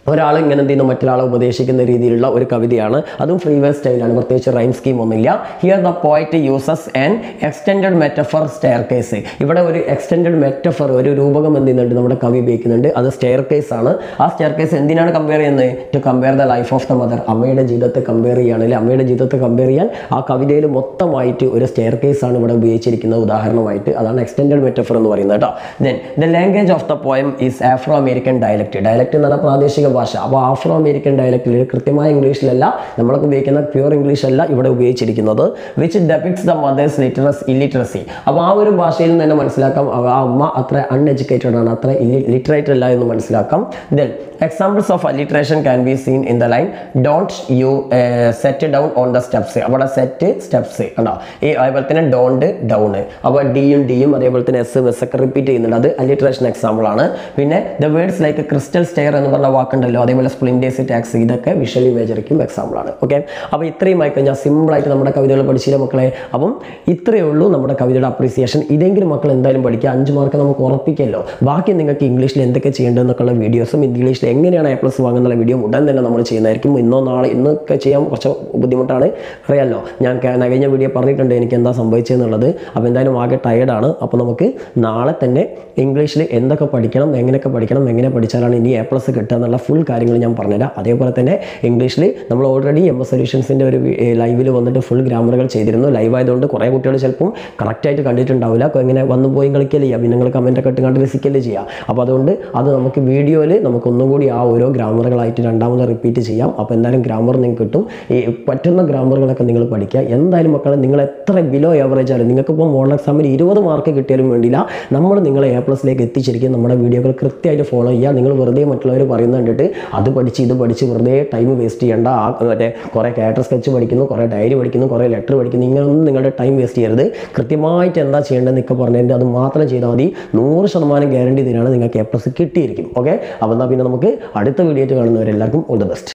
ഒരാൾ ഇങ്ങനെ എന്ത് ചെയ്യുന്നു മറ്റൊരാളെ ഉപദേശിക്കുന്ന രീതിയിലുള്ള ഒരു കവിതയാണ് അതും ഫ്രീ വേർ സ്റ്റൈലാണ് പ്രത്യേകിച്ച് റൈം സ്കീം ഒന്നുമില്ല here the poet uses an extended metaphor staircase ഇവിടെ ഒരു എക്സ്റ്റെൻഡഡ് മെറ്റഫർ ഒരു രൂപകം എന്ത് ചെയ്യുന്നുണ്ട് നമ്മുടെ കവി ഉപയോഗിക്കുന്നുണ്ട് അത് സ്റ്റെയർ കേസ് ആണ് ആ സ്റ്റെയർ കേസ് എന്തിനാണ് കമ്പയർ ചെയ്യുന്നത് to compare the life of the mother അമ്മയുടെ ജീവിതത്തെ കമ്പയർ ചെയ്യുകയാണെങ്കിൽ അമ്മയുടെ ജീവിതത്തെ കമ്പയർ ചെയ്യാൻ ആ കവിതയിൽ മൊത്തമായിട്ട് ഒരു സ്റ്റെയർ കേസ് ആണ് ഇവിടെ ഉപയോഗിച്ചിരിക്കുന്നത് ഉദാഹരണമായിട്ട് അതാണ് എക്സ്റ്റെൻഡഡ് മെറ്റഫർ എന്ന് പറയുന്നത് കേട്ടോ then the language of the poem is Afro American dialect dialect എന്ന് പറഞ്ഞാൽ പ്രാദേശിക ഭാഷ അപ്പോൾ ആഫ്രോ അമേരിക്കൻ ഡയലക്റ്റിൽ കൃത്യമായ ഇംഗ്ലീഷിലല്ല നമ്മളൊക്കെ ഉപയോഗിക്കുന്ന പ്യൂർ ഇംഗ്ലീഷ് അല്ല ഇവിടെ ഉപയോഗിച്ചിരിക്കുന്നത് which depicts the mother's literacy illiteracy അപ്പോൾ ആ ഒരു ഭാഷയിൽ നിന്ന് തന്നെ മനസ്സിലാക്കാം അവ- ആ അമ്മ അത്ര അൺഎഡ്യൂക്കേറ്റഡ് ആണ് അത്ര ലിറ്ററേറ്റ് അല്ല എന്ന് മനസ്സിലാക്കാം then examples of alliteration can be seen in the line don't you set down on the steps അവിടെ സെറ്റ് സ്റ്റെപ്സ് കണ്ടോ ഈ അതേപോലെ തന്നെ ഡോണ്ട് ഡൗൺ അപ്പോൾ ഡിയും ഡിയും അതേപോലെ തന്നെ എസ് എസ് ഒക്കെ റിപ്പീറ്റ് ചെയ്യുന്നുണ്ട് അത് അലിട്രേഷൻ എക്സാമ്പിൾ ആണ് പിന്നെ the words like crystal stair എന്ന് പറഞ്ഞ വാക്കുണ്ടല്ലോ അതേപോലെ സ്പ്ലിൻഡേഴ്സ് ടാക്സ് ഇതൊക്കെ വിഷ്വൽ ഇമേജറിക്കും എക്സാമ്പിൾ ആണ് ഓക്കെ അപ്പോൾ ഇത്രയും ആയി കഴിഞ്ഞാൽ സിമ്പിളായിട്ട് നമ്മുടെ കവിതകൾ പഠിച്ചില്ല മക്കളെ അപ്പം ഇത്രയേ ഉള്ളൂ നമ്മുടെ കവിതയുടെ അപ്രീസിയേഷൻ ഇതെങ്കിലും മക്കൾ എന്തായാലും പഠിക്കുക അഞ്ച് മാർക്ക് നമുക്ക് ഉറപ്പിക്കല്ലോ ബാക്കി നിങ്ങൾക്ക് ഇംഗ്ലീഷിൽ എന്തൊക്കെ ചെയ്യേണ്ടതെന്നൊക്കെയുള്ള വീഡിയോസും ഇംഗ്ലീഷിൽ എങ്ങനെയാണ് എ പ്ലസ് വാങ്ങുന്നുള്ള വീഡിയോ ഉടൻ തന്നെ നമ്മൾ ചെയ്യുന്നതായിരിക്കും ഇന്നോ നാളെ ഇന്നൊക്കെ ചെയ്യാൻ കുറച്ച് ബുദ്ധിമുട്ടാണ് അറിയാമല്ലോ ഞാൻ ക- കഴിഞ്ഞ വീഡിയോ പറഞ്ഞിട്ടുണ്ട് എനിക്ക് എന്താ സംഭവിച്ചതെന്നുള്ളത് അപ്പോൾ എന്തായാലും ആകെ ടയർഡാണ് അപ്പോൾ നമുക്ക് നാളെ തന്നെ ഇംഗ്ലീഷിൽ എന്തൊക്കെ പഠിക്കണം എങ്ങനെയൊക്കെ പഠിക്കണം എങ്ങനെ പഠിച്ചാലാണ് ഇനി എ പ്ലസ് കിട്ടുക എന്നുള്ള ഫുൾ കാര്യങ്ങൾ ഞാൻ പറഞ്ഞുതരാം അതേപോലെ തന്നെ ഇംഗ്ലീഷിൽ നമ്മൾ ഓൾറെഡി എം എസ് സൊല്യൂഷൻസിൻ്റെ ഒരു ലൈവിൽ വന്നിട്ട് ഫുൾ ഗ്രാമറുകൾ ചെയ്തിരുന്നു ലൈവ് ആയതുകൊണ്ട് കുറേ കുട്ടികൾ ചിലപ്പം കറക്റ്റായിട്ട് കണ്ടിട്ടുണ്ടാവില്ല അപ്പോൾ ഇങ്ങനെ വന്നു പോയി കളിക്കല്ലേ ചെയ്യുക പിന്നെ നിങ്ങൾ കമൻ്റ് ഒക്കെ ഇട്ട് കണ്ട് രസിക്കല്ലേ ചെയ്യുക അപ്പോൾ അതുകൊണ്ട് അത് നമുക്ക് വീഡിയോയിൽ നമുക്ക് ഒന്നും കൂടി ആ ഓരോ ഗ്രാമറുകളായിട്ട് രണ്ടാമത് റിപ്പീറ്റ് ചെയ്യാം അപ്പോൾ എന്തായാലും ഗ്രാമർ നിങ്ങൾക്ക് കിട്ടും ഈ പറ്റുന്ന ഗ്രാമറുകളൊക്കെ നിങ്ങൾ പഠിക്കുക എന്തായാലും മക്കളെ നിങ്ങൾ എത്ര ബിലോ ആവറേജ് ആണ് നിങ്ങൾക്ക് ഇപ്പോൾ മോഡൽ എക്സാമിന് ഇരുപത് മാർക്ക് കിട്ടിയാലും വേണ്ടിയില്ല നമ്മൾ നിങ്ങളെ എ പ്ലസിലേക്ക് എത്തിച്ചിരിക്കും നമ്മുടെ വീഡിയോകൾ കൃത്യമായിട്ട് ഫോളോ ചെയ്യുക നിങ്ങൾ വെറുതെ മറ്റുള്ളവർ പറയുന്നത് കണ്ടിട്ട് അത് പഠിച്ച് ഇത് പഠിച്ച് വെറുതെ ടൈം വേസ്റ്റ് ചെയ്യേണ്ട ആ മറ്റേ കുറേ ക്യാരക്ടർ സ്കെച്ച് പഠിക്കുന്നു കുറേ ഡയറി പഠിക്കുന്നു കുറേ ലെറ്റർ പഠിക്കുന്നു ഇങ്ങനെയൊന്നും നിങ്ങളുടെ ടൈം വേസ്റ്റ് ചെയ്യരുത് കൃത്യമായിട്ട് എന്താ ചെയ്യേണ്ടതെന്നൊക്കെ പറഞ്ഞതിൻ്റെ അത് മാത്രം ചെയ്താൽ മതി നൂറ് ശതമാനം ഗ്യാരണ്ടി തരാണ് നിങ്ങൾക്ക് എ പ്ലസ് കിട്ടിയിരിക്കും ഓക്കെ അപ്പോൾ എന്നാൽ പിന്നെ നമുക്ക് അടുത്ത വീഡിയോ ആയിട്ട് കാണുന്നവരെല്ലാവർക്കും ഓൾ ദ ബെസ്റ്റ്